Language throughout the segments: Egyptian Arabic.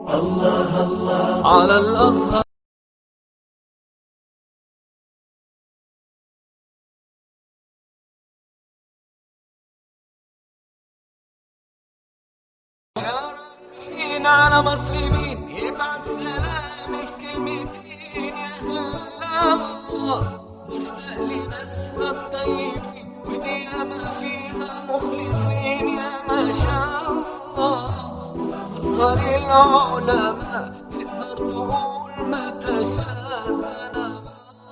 الله الله على الأزهر يا ربي على مسلمين يبعت سلامي في كلمتين يا الله مشتاق لناسها الطيبين ودي ما فيها مخلصين يا ما شاء الله أصغر العلماء تقدر تقول ما تشاء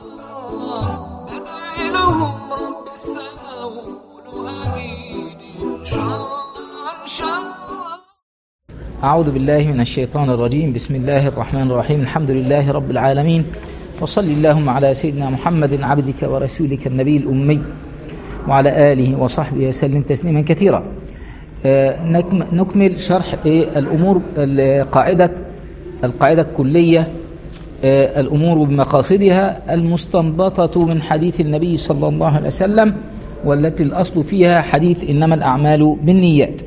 الله ندعي لهم رب السماء وقولوا آمين إن شاء الله إن شاء الله أعوذ بالله من الشيطان الرجيم بسم الله الرحمن الرحيم الحمد لله رب العالمين وصل اللهم على سيدنا محمد عبدك ورسولك النبي الأمي وعلى آله وصحبه وسلم تسليما كثيرا آه، نكم- نكمل شرح إيه الأمور القاعدة القاعدة الكلية آه، الأمور بمقاصدها المستنبطة من حديث النبي صلى الله عليه وسلم والتي الأصل فيها حديث إنما الأعمال بالنيات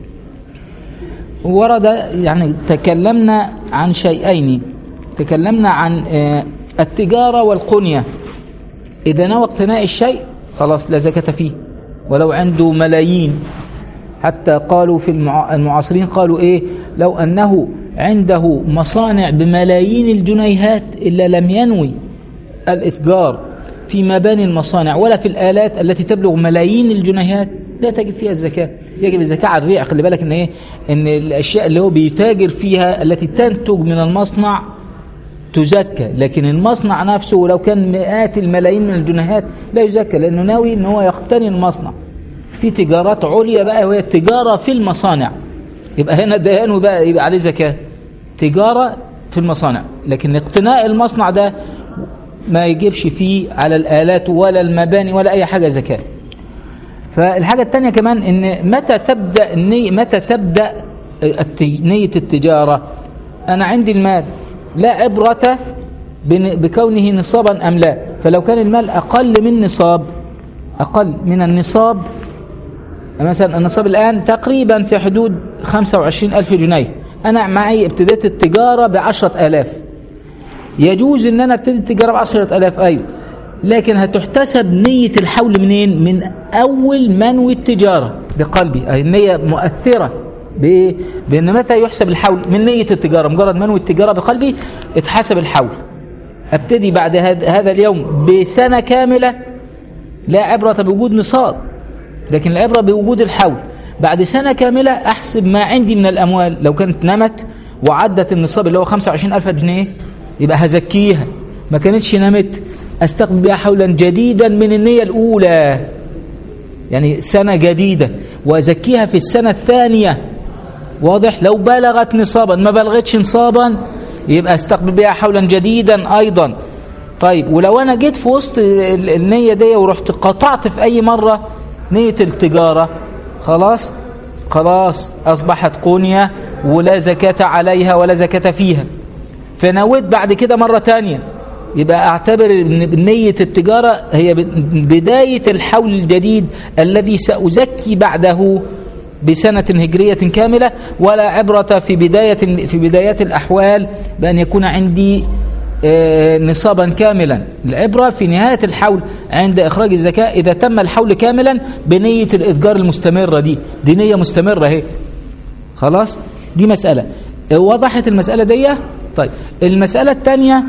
ورد يعني تكلمنا عن شيئين تكلمنا عن آه، التجارة والقنية إذا نوى اقتناء الشيء خلاص لا زكاة فيه ولو عنده ملايين حتى قالوا في المع- المعاصرين قالوا إيه لو أنه عنده مصانع بملايين الجنيهات إلا لم ينوي الإتجار في مباني المصانع ولا في الآلات التي تبلغ ملايين الجنيهات لا تجب فيها الزكاة يجب الزكاة على الريع خلي بالك ان ايه ان الاشياء اللي هو بيتاجر فيها التي تنتج من المصنع تزكى لكن المصنع نفسه لو كان مئات الملايين من الجنيهات لا يزكى لانه ناوي ان هو يقتني المصنع في تجارات عليا بقى وهي التجارة في المصانع يبقى هنا ده ينوي بقى يبقى عليه زكاة تجارة في المصانع لكن اقتناء المصنع ده ما يجيبش فيه على الآلات ولا المباني ولا أي حاجة زكاة فالحاجة التانية كمان ان متى تبدأ النية متى تبدأ الت- نية التجارة انا عندي المال لا عبرة بن- بكونه نصابا ام لا فلو كان المال اقل من نصاب اقل من النصاب مثلا النصاب الآن تقريبا في حدود 25 ألف جنيه أنا معي ابتديت التجارة بعشرة آلاف يجوز ان انا ابتدي التجاره ب 10000 ايوه لكن هتحتسب نيه الحول منين من اول منوي التجاره بقلبي أي النيه مؤثره بايه بان متى يحسب الحول من نيه التجاره مجرد منوي التجاره بقلبي اتحسب الحول ابتدي بعد هذا هذا اليوم بسنه كامله لا عبره بوجود نصاب لكن العبرة بوجود الحول بعد سنة كاملة أحسب ما عندي من الأموال لو كانت نمت وعدت النصاب اللي هو 25 ألف جنيه يبقى هزكيها ما كانتش نمت أستقبل بها حولا جديدا من النية الأولى يعني سنة جديدة وأزكيها في السنة الثانية واضح لو بلغت نصابا ما بلغتش نصابا يبقى استقبل بها حولا جديدا أيضا طيب ولو أنا جيت في وسط ال- النية دي ورحت قطعت في أي مرة نية التجارة خلاص خلاص أصبحت قنية ولا زكاة عليها ولا زكاة فيها فنويت بعد كده مرة تانية يبقى اعتبر ان نية التجارة هي بداية الحول الجديد الذي سأزكي بعده بسنة هجرية كاملة ولا عبرة في بداية في بدايات الأحوال بأن يكون عندي آه، نصابا كاملا العبرة في نهاية الحول عند إخراج الزكاة إذا تم الحول كاملا بنية الإتجار المستمرة دي دي نية مستمرة اهي خلاص دي مسألة وضحت المسألة دي طيب المسألة الثانية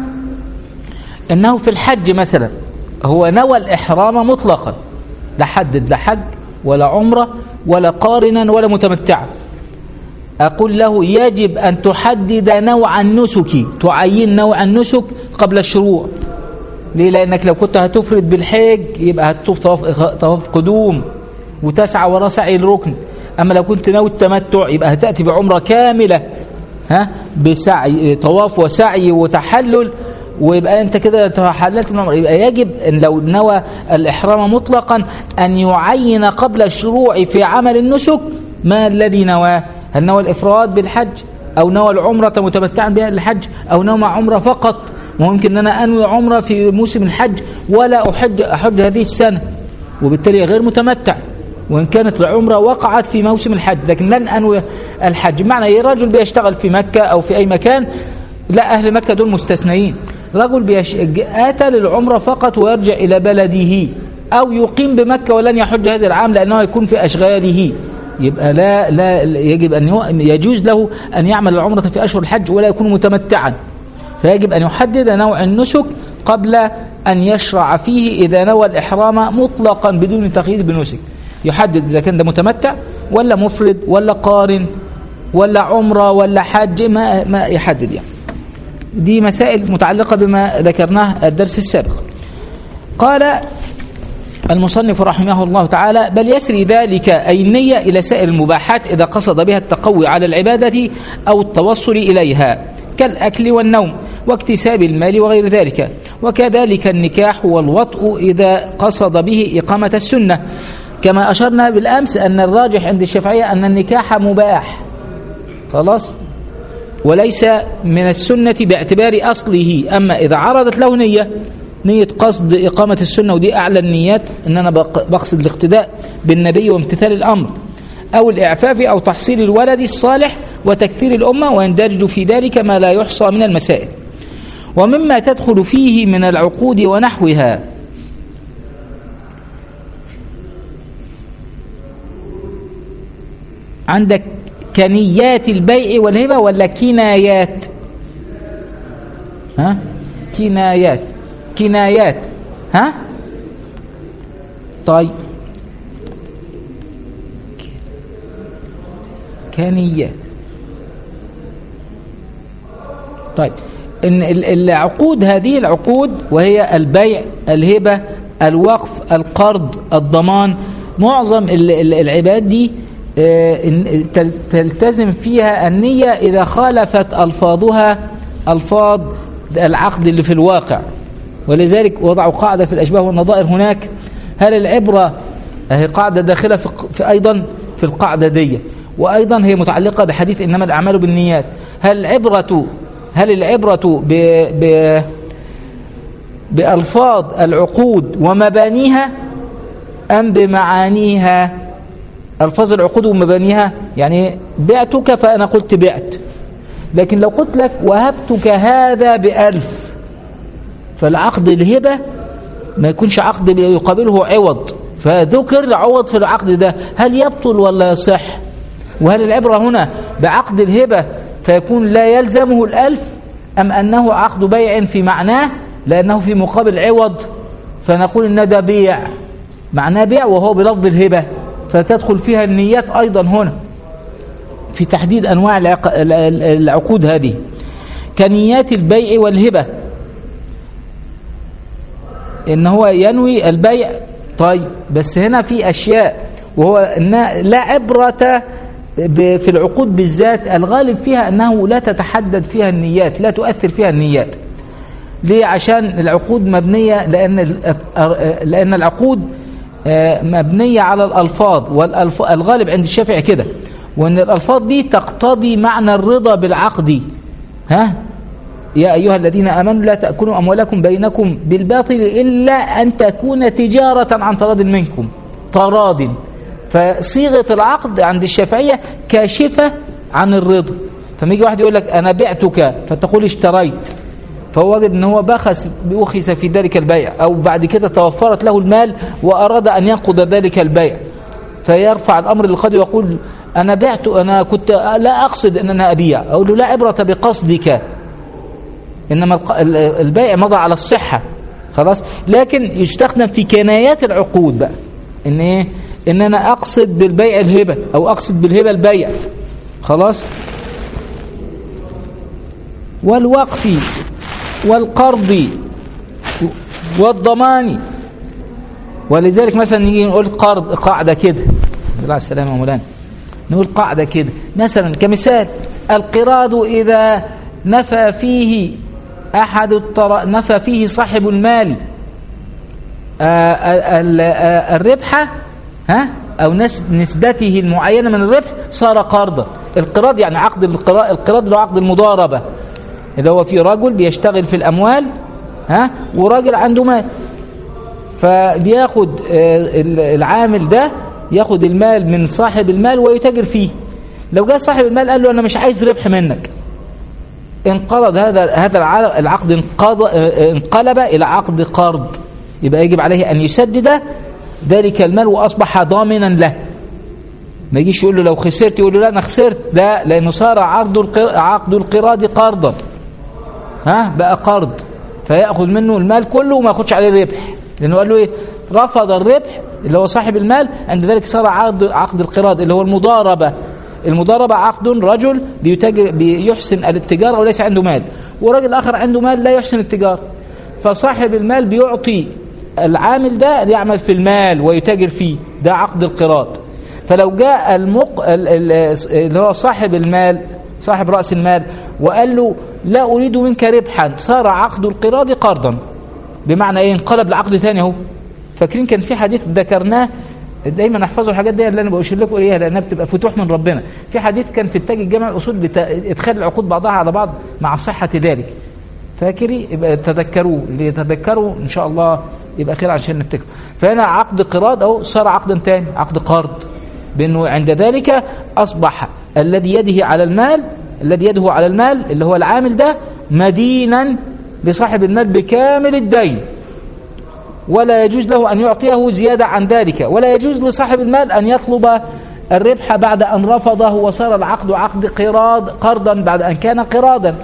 أنه في الحج مثلا هو نوى الإحرام مطلقا لا حدد لا حج ولا عمرة ولا قارنا ولا متمتعا أقول له يجب أن تحدد نوع النسك تعين نوع النسك قبل الشروع ليه لأنك لو كنت هتفرد بالحج يبقى هتطوف طواف, طواف قدوم وتسعى وراء سعي الركن أما لو كنت ناوي التمتع يبقى هتأتي بعمرة كاملة ها بسعي طواف وسعي وتحلل ويبقى انت كده تحللت من العمر يبقى يجب ان لو نوى الاحرام مطلقا ان يعين قبل الشروع في عمل النسك ما الذي نواه هل نوى الافراد بالحج او نوى العمره متمتعا بها للحج او نوى عمره فقط وممكن ان انا انوي عمره في موسم الحج ولا احج احج هذه السنه وبالتالي غير متمتع وإن كانت العمرة وقعت في موسم الحج لكن لن أنوي الحج معنى أي رجل بيشتغل في مكة أو في أي مكان لا أهل مكة دول مستثنيين رجل بيش... آتى للعمرة فقط ويرجع إلى بلده أو يقيم بمكة ولن يحج هذا العام لأنه يكون في أشغاله يبقى لا لا يجب أن يجوز له أن يعمل العمرة في أشهر الحج ولا يكون متمتعا فيجب أن يحدد نوع النسك قبل أن يشرع فيه إذا نوى الإحرام مطلقا بدون تقييد بنسك يحدد إذا كان ده متمتع ولا مفرد ولا قارن ولا عمرة ولا حج ما, ما يحدد يعني دي مسائل متعلقة بما ذكرناه الدرس السابق قال المصنف رحمه الله تعالى بل يسري ذلك أي النية إلى سائر المباحات إذا قصد بها التقوي على العبادة أو التوصل إليها كالأكل والنوم واكتساب المال وغير ذلك وكذلك النكاح والوطء إذا قصد به إقامة السنة كما أشرنا بالأمس أن الراجح عند الشافعية أن النكاح مباح خلاص وليس من السنة باعتبار أصله أما إذا عرضت له نية نية قصد إقامة السنة ودي أعلى النيات أن أنا بقصد الاقتداء بالنبي وامتثال الأمر أو الإعفاف أو تحصيل الولد الصالح وتكثير الأمة ويندرج في ذلك ما لا يحصى من المسائل ومما تدخل فيه من العقود ونحوها عندك كنيات البيع والهبة ولا كنايات ها كنايات كنايات ها طيب كنيات طيب ان العقود هذه العقود وهي البيع الهبة الوقف القرض الضمان معظم العباد دي تلتزم فيها النية إذا خالفت ألفاظها ألفاظ العقد اللي في الواقع ولذلك وضعوا قاعدة في الأشباه والنظائر هناك هل العبرة هي قاعدة داخلة في, في أيضا في القاعدة دي وأيضا هي متعلقة بحديث إنما الأعمال بالنيات هل العبرة هل العبرة ب ب بألفاظ العقود ومبانيها أم بمعانيها ألفاظ العقود ومبانيها يعني بعتك فأنا قلت بعت لكن لو قلت لك وهبتك هذا بألف فالعقد الهبة ما يكونش عقد يقابله عوض فذكر عوض في العقد ده هل يبطل ولا يصح وهل العبرة هنا بعقد الهبة فيكون لا يلزمه الألف أم أنه عقد بيع في معناه لأنه في مقابل عوض فنقول إن ده بيع معناه بيع وهو بلفظ الهبة فتدخل فيها النيات أيضا هنا في تحديد أنواع العقود هذه كنيات البيع والهبة إن هو ينوي البيع طيب بس هنا في أشياء وهو إن لا عبرة في العقود بالذات الغالب فيها أنه لا تتحدد فيها النيات لا تؤثر فيها النيات ليه عشان العقود مبنية لأن لأن العقود مبنية على الألفاظ والغالب عند الشافعي كده وأن الألفاظ دي تقتضي معنى الرضا بالعقد ها يا أيها الذين آمنوا لا تأكلوا أموالكم بينكم بالباطل إلا أن تكون تجارة عن تراض منكم تراض فصيغة العقد عند الشافعية كاشفة عن الرضا فما يجي واحد يقول لك أنا بعتك فتقول اشتريت فهو وجد ان هو بخس بأخس في ذلك البيع او بعد كده توفرت له المال واراد ان ينقض ذلك البيع فيرفع الامر للقاضي ويقول انا بعت انا كنت لا اقصد ان انا ابيع اقول له لا عبرة بقصدك انما البيع مضى على الصحة خلاص لكن يستخدم في كنايات العقود بقى ان ايه ان انا اقصد بالبيع الهبة او اقصد بالهبة البيع خلاص والوقف والقرض والضمان ولذلك مثلا نيجي نقول قرض قاعدة كده بالله السلامة يا مولانا نقول قاعدة كده مثلا كمثال القراض إذا نفى فيه أحد الطر... نفى فيه صاحب المال الربح ها أو نسبته المعينة من الربح صار قرضا القراض يعني عقد القراض القراض له عقد المضاربة اللي هو في رجل بيشتغل في الأموال ها وراجل عنده مال فبياخد العامل ده ياخد المال من صاحب المال ويتاجر فيه لو جاء صاحب المال قال له انا مش عايز ربح منك انقرض هذا هذا الع- العقد انقض انقلب الى عقد قرض يبقى يجب عليه ان يسدد ذلك المال واصبح ضامنا له ما يجيش يقول له لو خسرت يقول له لا انا خسرت ده لانه صار عقد القر- عقد القراض قرضا ها بقى قرض فياخذ منه المال كله وما ياخدش عليه ربح لانه قال له ايه رفض الربح اللي هو صاحب المال عند ذلك صار عقد عقد القراض اللي هو المضاربه المضاربه عقد رجل بيتاجر بيحسن التجاره وليس عنده مال ورجل اخر عنده مال لا يحسن التجاره فصاحب المال بيعطي العامل ده ليعمل في المال ويتاجر فيه ده عقد القراض فلو جاء المق... ال- ال- اللي هو صاحب المال صاحب رأس المال وقال له لا أريد منك ربحا صار عقد القراض قرضا بمعنى ايه انقلب لعقد ثاني اهو فاكرين كان في حديث ذكرناه دايما احفظوا الحاجات دي اللي انا بشير لكم اياها لانها بتبقى فتوح من ربنا في حديث كان في التاج الجامع الاصول بادخال العقود بعضها على بعض مع صحه ذلك فاكري يبقى تذكروه اللي يتذكروا ان شاء الله يبقى خير عشان نفتكر فهنا عقد قراض اهو صار عقدا ثاني عقد قرض بانه عند ذلك اصبح الذي يده على المال الذي يده على المال اللي هو العامل ده مدينا لصاحب المال بكامل الدين ولا يجوز له أن يعطيه زيادة عن ذلك ولا يجوز لصاحب المال أن يطلب الربح بعد أن رفضه وصار العقد عقد قراض قرضا بعد أن كان قراضا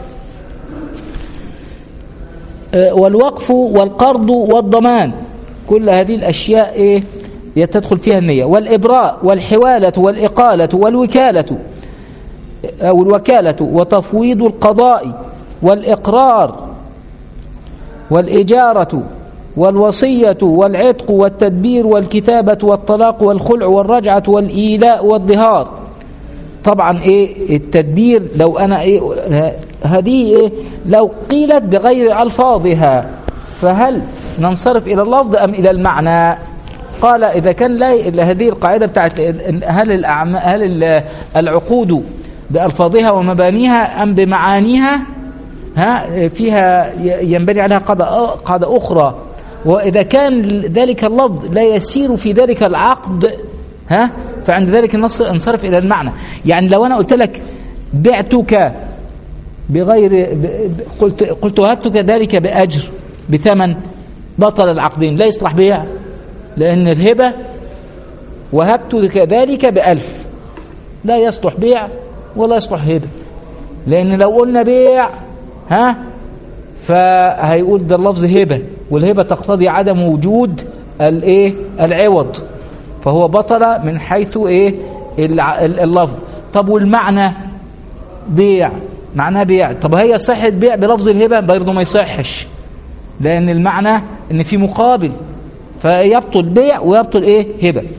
آه، والوقف والقرض والضمان كل هذه الأشياء إيه تدخل فيها النية والإبراء والحوالة والإقالة والوكالة أو الوكالة وتفويض القضاء والإقرار والإجارة والوصية والعتق والتدبير والكتابة والطلاق والخلع والرجعة والإيلاء والظهار طبعا ايه التدبير لو انا ايه ه- هذه ايه لو قيلت بغير الفاظها فهل ننصرف الى اللفظ ام الى المعنى قال اذا كان لا هذه القاعده بتاعت هل الأعم... هل ال- العقود بالفاظها ومبانيها ام بمعانيها ها فيها ي- ينبني عليها قاعده قاعده اخرى واذا كان ذلك اللفظ لا يسير في ذلك العقد ها فعند ذلك النص انصرف الى المعنى يعني لو انا قلت لك بعتك بغير ب- ب- قلت قلت وهبتك ذلك باجر بثمن بطل العقدين لا يصلح بيع لان الهبه وهبتك ذلك بألف لا يصلح بيع ولا يصلح هبه لان لو قلنا بيع ها فهيقول ده اللفظ هبه والهبه تقتضي عدم وجود الايه العوض فهو بطل من حيث ايه الع- ال- اللفظ طب والمعنى بيع معناه بيع طب هي صحة بيع بلفظ الهبة برضه ما يصحش لأن المعنى إن في مقابل فيبطل بيع ويبطل إيه هبة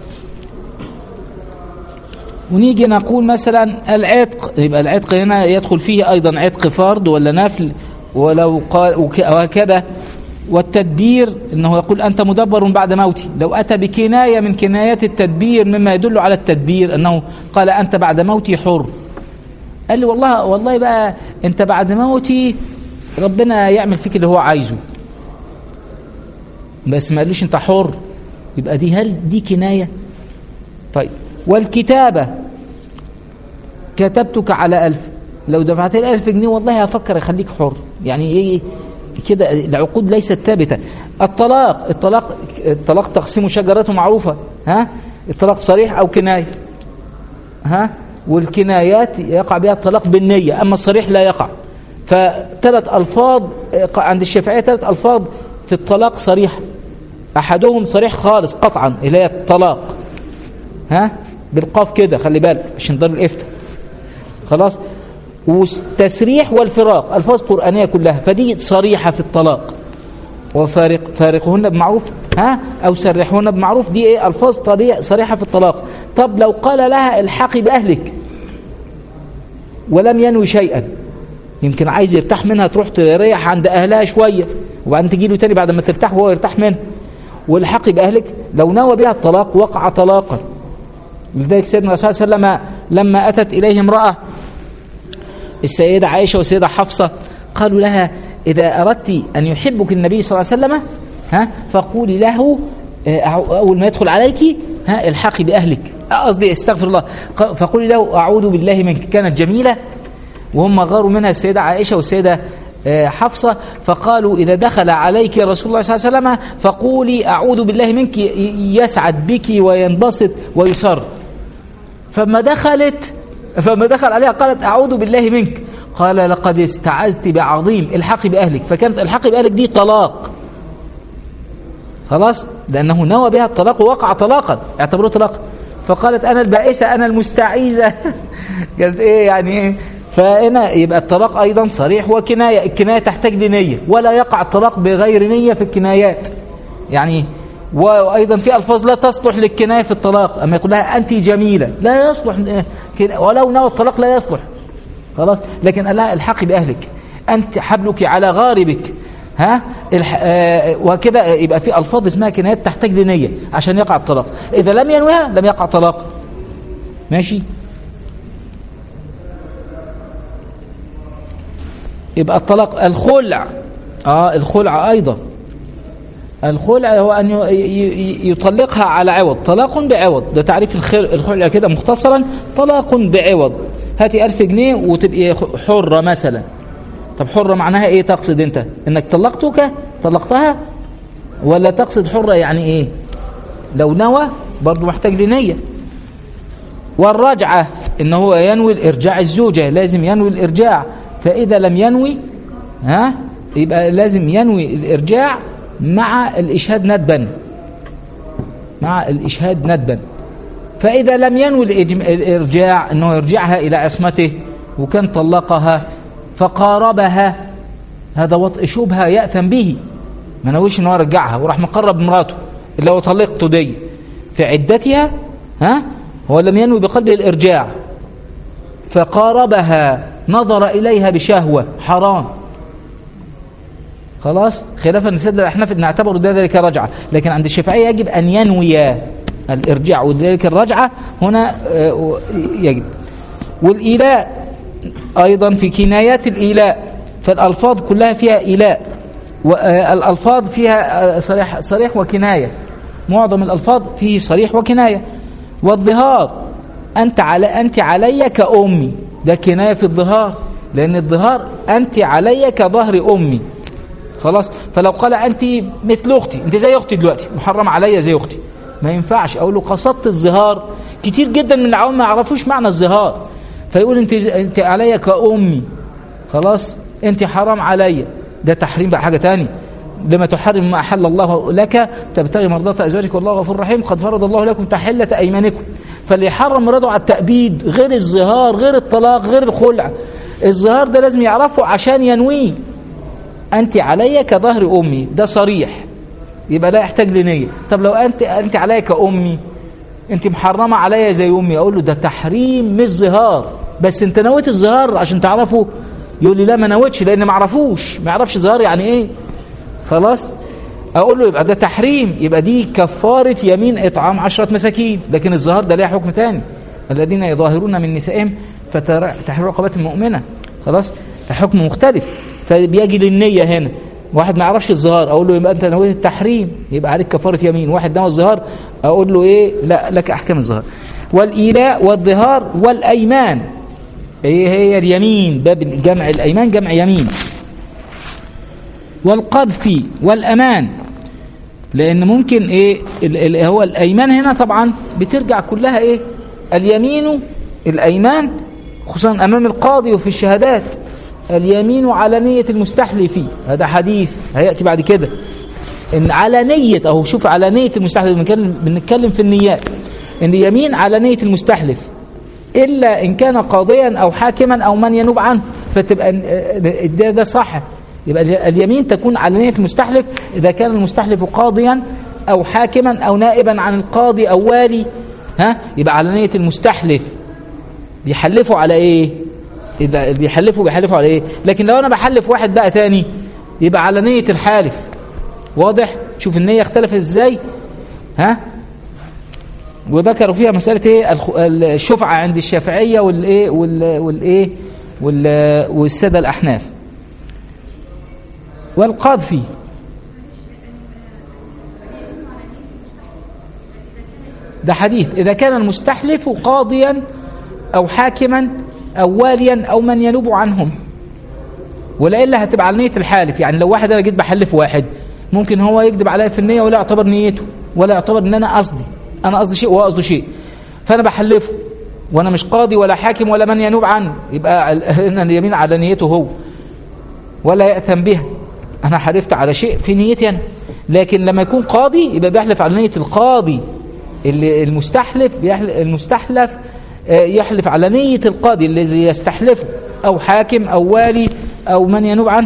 ونيجي نقول مثلا العتق يبقى العتق هنا يدخل فيه أيضا عتق فرض ولا نفل ولو قال وك- وهكذا والتدبير انه يقول انت مدبر بعد موتي لو اتى بكنايه من كنايات التدبير مما يدل على التدبير انه قال انت بعد موتي حر قال لي والله والله بقى انت بعد موتي ربنا يعمل فيك اللي هو عايزه بس ما قالوش انت حر يبقى دي هل دي كنايه طيب والكتابه كتبتك على ألف لو دفعت لي ألف جنيه والله هفكر أخليك حر يعني إيه كده العقود ليست ثابتة الطلاق الطلاق الطلاق تقسيم شجرته معروفة ها الطلاق صريح أو كناية ها والكنايات يقع بها الطلاق بالنية أما الصريح لا يقع فثلاث ألفاظ عند الشافعية ثلاث ألفاظ في الطلاق صريح أحدهم صريح خالص قطعا اللي هي الطلاق ها بالقاف كده خلي بالك عشان دار الافتاء خلاص والتسريح والفراق الفاظ قرانيه كلها فدي صريحه في الطلاق وفارق فارقهن بمعروف ها او سرحهن بمعروف دي ايه الفاظ طريق صريحه في الطلاق طب لو قال لها الحقي باهلك ولم ينوي شيئا يمكن عايز يرتاح منها تروح تريح عند اهلها شويه وبعدين تجي له تاني بعد ما ترتاح وهو يرتاح منها والحقي باهلك لو نوى بها الطلاق وقع طلاقا لذلك سيدنا الرسول صلى الله عليه وسلم لما اتت اليه امراه السيده عائشه والسيده حفصه قالوا لها اذا اردت ان يحبك النبي صلى الله عليه وسلم ها فقولي له آه، اول ما يدخل عليك ها الحقي باهلك قصدي استغفر الله ق- فقولي له اعوذ بالله منك كانت جميله وهم غاروا منها السيده عائشه والسيده آه، حفصه فقالوا اذا دخل عليك رسول الله صلى الله عليه وسلم فقولي اعوذ بالله منك ي- يسعد بك وينبسط ويسر فما دخلت فما دخل عليها قالت اعوذ بالله منك قال لقد استعذت بعظيم الحقي باهلك فكانت الحقي باهلك دي طلاق خلاص لانه نوى بها الطلاق ووقع طلاقا اعتبروه طلاق فقالت انا البائسه انا المستعيذه كانت ايه يعني ايه فهنا يبقى الطلاق ايضا صريح وكنايه الكنايه تحتاج لنيه ولا يقع الطلاق بغير نيه في الكنايات يعني وايضا في الفاظ لا تصلح للكنايه في الطلاق اما يقول لها انت جميله لا يصلح كده ولو نوى الطلاق لا يصلح خلاص لكن قال لها الحقي باهلك انت حبلك على غاربك ها الح... آه وكده يبقى في الفاظ اسمها كنايات تحتاج لنيه عشان يقع الطلاق اذا لم ينويها لم يقع طلاق ماشي يبقى الطلاق الخلع اه الخلع ايضا الخلع هو ان ي- ي- يطلقها على عوض طلاق بعوض ده تعريف الخل- الخلع كده مختصرا طلاق بعوض هاتي ألف جنيه وتبقي حرة مثلا طب حرة معناها ايه تقصد انت انك طلقتك طلقتها ولا تقصد حرة يعني ايه لو نوى برضو محتاج لنية والرجعة ان هو ينوي الارجاع الزوجة لازم ينوي الارجاع فاذا لم ينوي ها يبقى لازم ينوي الارجاع مع الاشهاد ندبا مع الاشهاد ندبا فاذا لم ينوي الإجم- الارجاع انه يرجعها الى عصمته وكان طلقها فقاربها هذا وطء شبهه ياثم به ما نويش ان هو يرجعها وراح مقرب مراته اللي هو طلقته دي في عدتها ها هو لم ينوي بقلبه الارجاع فقاربها نظر اليها بشهوه حرام خلاص خلافا لسد الاحناف ان اعتبروا ده ذلك رجعه لكن عند الشافعيه يجب ان ينوي الارجاع وذلك الرجعه هنا آه، يجب والايلاء ايضا في كنايات الايلاء فالالفاظ كلها فيها ايلاء والالفاظ فيها آه، صريح صريح وكنايه معظم الالفاظ فيه صريح وكنايه والظهار انت على انت علي كامي ده كنايه في الظهار لان الظهار انت علي كظهر امي خلاص فلو قال انت مثل اختي انت زي اختي دلوقتي محرم عليا زي اختي ما ينفعش اقول له قصدت الظهار كتير جدا من العوام ما يعرفوش معنى الظهار فيقول انت انت عليا كامي خلاص انت حرام عليا ده تحريم بقى حاجه تانية لما تحرم ما احل الله لك تبتغي مرضات ازواجك والله غفور رحيم قد فرض الله لكم تحله ايمانكم فاللي يحرم مراده على التأبيد غير الظهار غير الطلاق غير الخلع الظهار ده لازم يعرفه عشان ينويه انت علي كظهر امي ده صريح يبقى لا يحتاج لنيه طب لو انت انت علي كامي انت محرمه عليا زي امي اقول له ده تحريم مش ظهار بس انت نويت الظهار عشان تعرفه يقول لي لا ما نويتش لان ما اعرفوش ما يعرفش ظهار يعني ايه خلاص اقول له يبقى ده تحريم يبقى دي كفاره يمين اطعام عشرة مساكين لكن الظهار ده ليه حكم تاني الذين يظاهرون من نسائهم فتحرير رقبات مؤمنه خلاص ده حكم مختلف فبيجي للنيه هنا واحد ما يعرفش الظهار اقول له يبقى انت نويت التحريم يبقى عليك كفاره يمين واحد نوى الظهار اقول له ايه لا لك احكام الظهار والايلاء والظهار والايمان ايه هي اليمين باب جمع الايمان جمع يمين والقذف والامان لان ممكن ايه ال ال هو الايمان هنا طبعا بترجع كلها ايه اليمين الايمان خصوصا امام القاضي وفي الشهادات اليمين على نية المستحلف هذا حديث هيأتي بعد كده ان على نية اهو شوف على نية المستحلف بنتكلم, بنتكلم في النيات ان اليمين على نية المستحلف الا ان كان قاضيا او حاكما او من ينوب عنه فتبقى ده, ده صح يبقى اليمين تكون على نية المستحلف اذا كان المستحلف قاضيا او حاكما او نائبا عن القاضي او والي ها يبقى على نية المستحلف بيحلفوا على ايه إذا بيحلفوا بيحلفوا على ايه لكن لو انا بحلف واحد بقى تاني يبقى على نية الحالف واضح شوف النية اختلفت ازاي ها وذكروا فيها مسألة ايه الشفعة عند الشافعية والايه والايه والسادة الأحناف والقذف ده حديث إذا كان المستحلف قاضيا أو حاكما أو واليا أو من ينوب عنهم ولا إلا هتبقى على نية الحالف يعني لو واحد أنا جيت بحلف واحد ممكن هو يكذب عليا في النية ولا يعتبر نيته ولا يعتبر إن أنا قصدي أنا قصدي شيء وهو قصده شيء فأنا بحلفه وأنا مش قاضي ولا حاكم ولا من ينوب عنه يبقى هنا اليمين على نيته هو ولا يأثم بها أنا حلفت على شيء في نيتي أنا لكن لما يكون قاضي يبقى بيحلف على نية القاضي اللي المستحلف بيحلف المستحلف آه، يحلف على نية القاضي الذي يستحلفه أو حاكم أو والي أو من ينوب عنه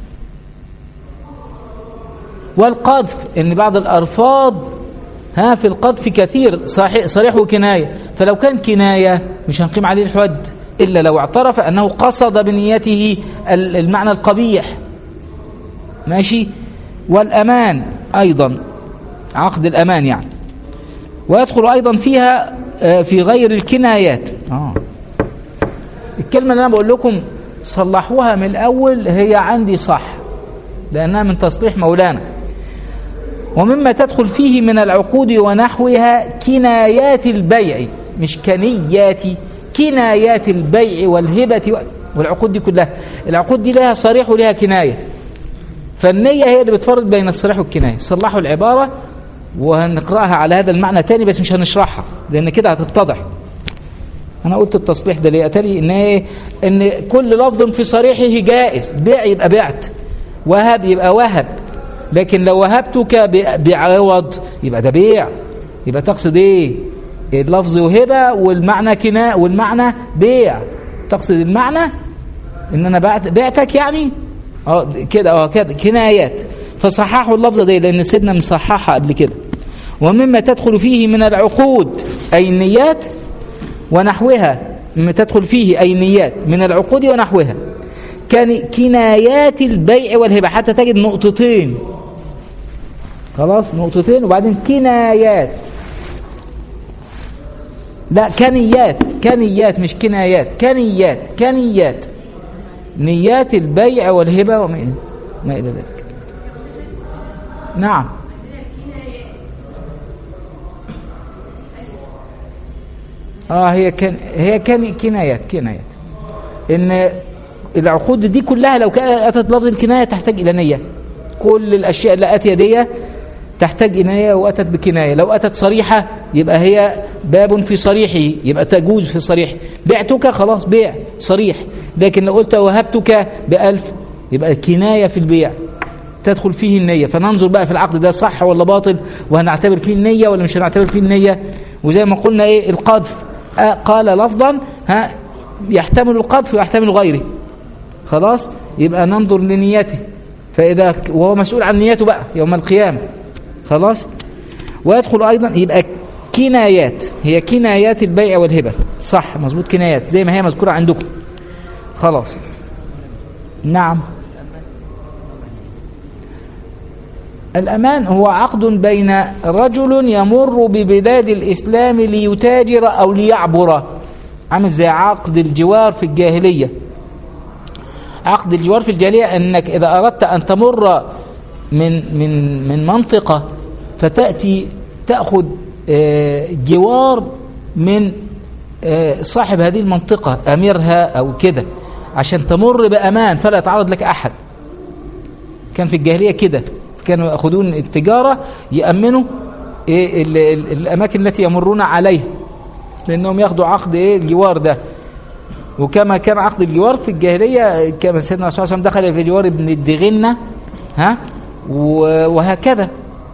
والقذف ان بعض الألفاظ ها في القذف كثير صحيح, صريح وكناية فلو كان كناية مش هنقيم عليه الحد إلا لو اعترف أنه قصد بنيته المعنى القبيح ماشي والأمان أيضا عقد الأمان يعني ويدخل أيضا فيها آه، في غير الكنايات آه. الكلمة اللي أنا بقول لكم صلحوها من الأول هي عندي صح لأنها من تصليح مولانا ومما تدخل فيه من العقود ونحوها كنايات البيع مش كنيات كنايات البيع والهبة والعقود دي كلها العقود دي لها صريح ولها كناية فالنية هي اللي بتفرق بين الصريح والكناية صلحوا العبارة وهنقرأها على هذا المعنى تاني بس مش هنشرحها لأن كده هتتضح أنا قلت التصليح ده ليه أتري إن, إيه؟ إن كل لفظ في صريحه جائز بيع يبقى بعت وهب يبقى وهب لكن لو وهبتك بعوض يبقى ده بيع يبقى تقصد ايه اللفظ وهبة والمعنى كناء والمعنى بيع تقصد المعنى ان انا بعت بعتك يعني اه كده اه كده كنايات فصححوا اللفظ ده لان سيدنا مصححها قبل كده ومما تدخل فيه من العقود اي النيات ونحوها مما تدخل فيه اي النيات من العقود ونحوها كان كنايات البيع والهبة حتى تجد نقطتين خلاص نقطتين وبعدين كنايات لا كنيات كنيات مش كنايات كنيات كنيات نيات البيع والهبة وما ما إلى ذلك نعم اه هي كان هي كان كنايات كنايات ان العقود دي كلها لو كانت اتت لفظ الكنايه تحتاج الى نيه كل الاشياء اللي اتي دي تحتاج إناية وأتت بكناية لو أتت صريحة يبقى هي باب في صريحه يبقى تجوز في صريح بعتك خلاص بيع صريح لكن لو قلت وهبتك بألف يبقى كناية في البيع تدخل فيه النية فننظر بقى في العقد ده صح ولا باطل وهنعتبر فيه النية ولا مش هنعتبر فيه النية وزي ما قلنا ايه القذف آه قال لفظا ها يحتمل القذف ويحتمل غيره خلاص يبقى ننظر لنيته فإذا وهو مسؤول عن نيته بقى يوم القيامة خلاص ويدخل أيضا يبقى كنايات هي كنايات البيع والهبة صح مظبوط كنايات زي ما هي مذكورة عندكم خلاص نعم الأمان هو عقد بين رجل يمر ببلاد الإسلام ليتاجر أو ليعبر عامل زي عقد الجوار في الجاهلية عقد الجوار في الجاهلية أنك إذا أردت أن تمر من من من منطقة فتأتي تأخذ آه، جوار من آه، صاحب هذه المنطقة أميرها أو كده عشان تمر بأمان فلا يتعرض لك أحد كان في الجاهلية كده كانوا يأخذون التجارة يأمنوا إيه الأماكن التي يمرون عليها لأنهم ياخذوا عقد إيه الجوار ده وكما كان عقد الجوار في الجاهلية كما سيدنا صلى الله عليه وسلم دخل في جوار ابن الدغنة ها وهكذا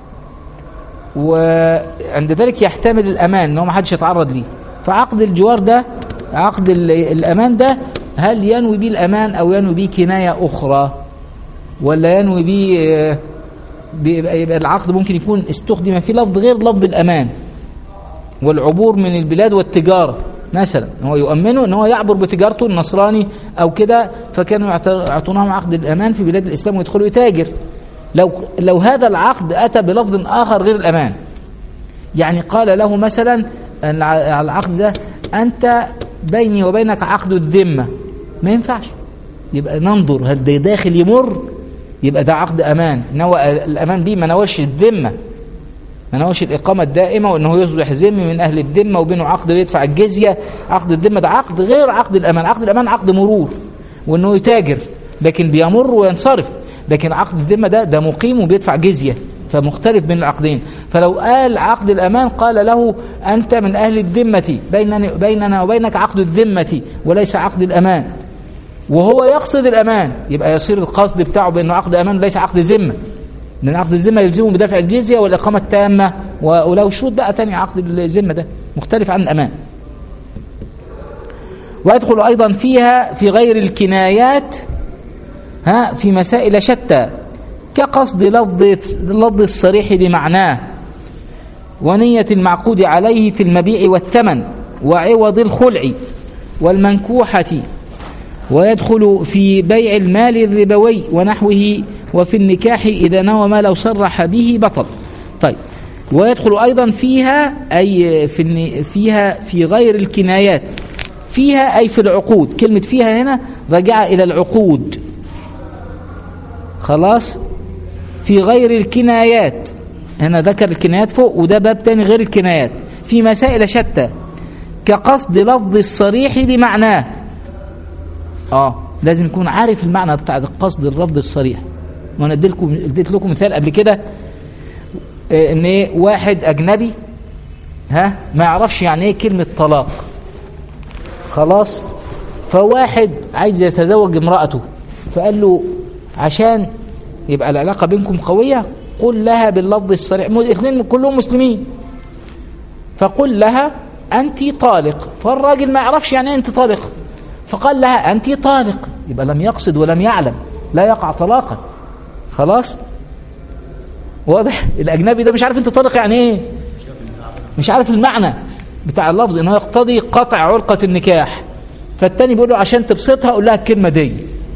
وعند ذلك يحتمل الأمان أنه ما حدش يتعرض ليه فعقد الجوار ده عقد الأمان ده هل ينوي به الأمان أو ينوي به كناية أخرى ولا ينوي به يبقى العقد ممكن يكون استخدم في لفظ غير لفظ الأمان والعبور من البلاد والتجارة مثلا هو يؤمنه ان هو يعبر بتجارته النصراني او كده فكانوا يعطونهم عقد الامان في بلاد الاسلام ويدخلوا يتاجر لو لو هذا العقد اتى بلفظ اخر غير الامان يعني قال له مثلا العقد ده انت بيني وبينك عقد الذمه ما ينفعش يبقى ننظر هل ده داخل يمر يبقى ده عقد امان نوى الامان بيه ما نواش الذمه ما نوش الإقامة الدائمة وأنه يصبح ذمي من أهل الذمة وبينه عقد ويدفع الجزية عقد الذمة ده عقد غير عقد الأمان عقد الأمان عقد مرور وأنه يتاجر لكن بيمر وينصرف لكن عقد الذمة ده ده مقيم وبيدفع جزية فمختلف بين العقدين فلو قال عقد الأمان قال له أنت من أهل الذمة بيننا, بيننا وبينك عقد الذمة وليس عقد الأمان وهو يقصد الأمان يبقى يصير القصد بتاعه بأنه عقد أمان وليس عقد ذمة لأن عقد الذمة يلزمه بدفع الجزية والإقامة التامة ولو شروط بقى تاني عقد الذمة ده مختلف عن الأمان ويدخل أيضا فيها في غير الكنايات ها في مسائل شتى كقصد لفظ اللفظ الصريح لمعناه ونية المعقود عليه في المبيع والثمن وعوض الخلع والمنكوحة ويدخل في بيع المال الربوي ونحوه وفي النكاح إذا نوى ما لو صرح به بطل طيب ويدخل أيضا فيها أي في فيها في غير الكنايات فيها أي في العقود كلمة فيها هنا راجعة إلى العقود خلاص في غير الكنايات هنا ذكر الكنايات فوق وده باب تاني غير الكنايات في مسائل شتى كقصد لفظ الصريح لمعناه اه لازم يكون عارف المعنى بتاع القصد اللفظ الصريح وانا اديت لكم اديت لكم مثال قبل كده آه، ان ايه واحد اجنبي ها ما يعرفش يعني ايه كلمه طلاق خلاص فواحد عايز يتزوج امراته فقال له عشان يبقى العلاقه بينكم قويه قل لها باللفظ الصريح الاثنين كلهم مسلمين فقل لها انت طالق فالراجل ما يعرفش يعني ايه انت طالق فقال لها انت طالق يبقى لم يقصد ولم يعلم لا يقع طلاقا خلاص واضح الاجنبي ده مش عارف انت طالق يعني ايه مش عارف المعنى بتاع اللفظ انه يقتضي قطع علقة النكاح فالتاني بيقول له عشان تبسطها قول لها الكلمة دي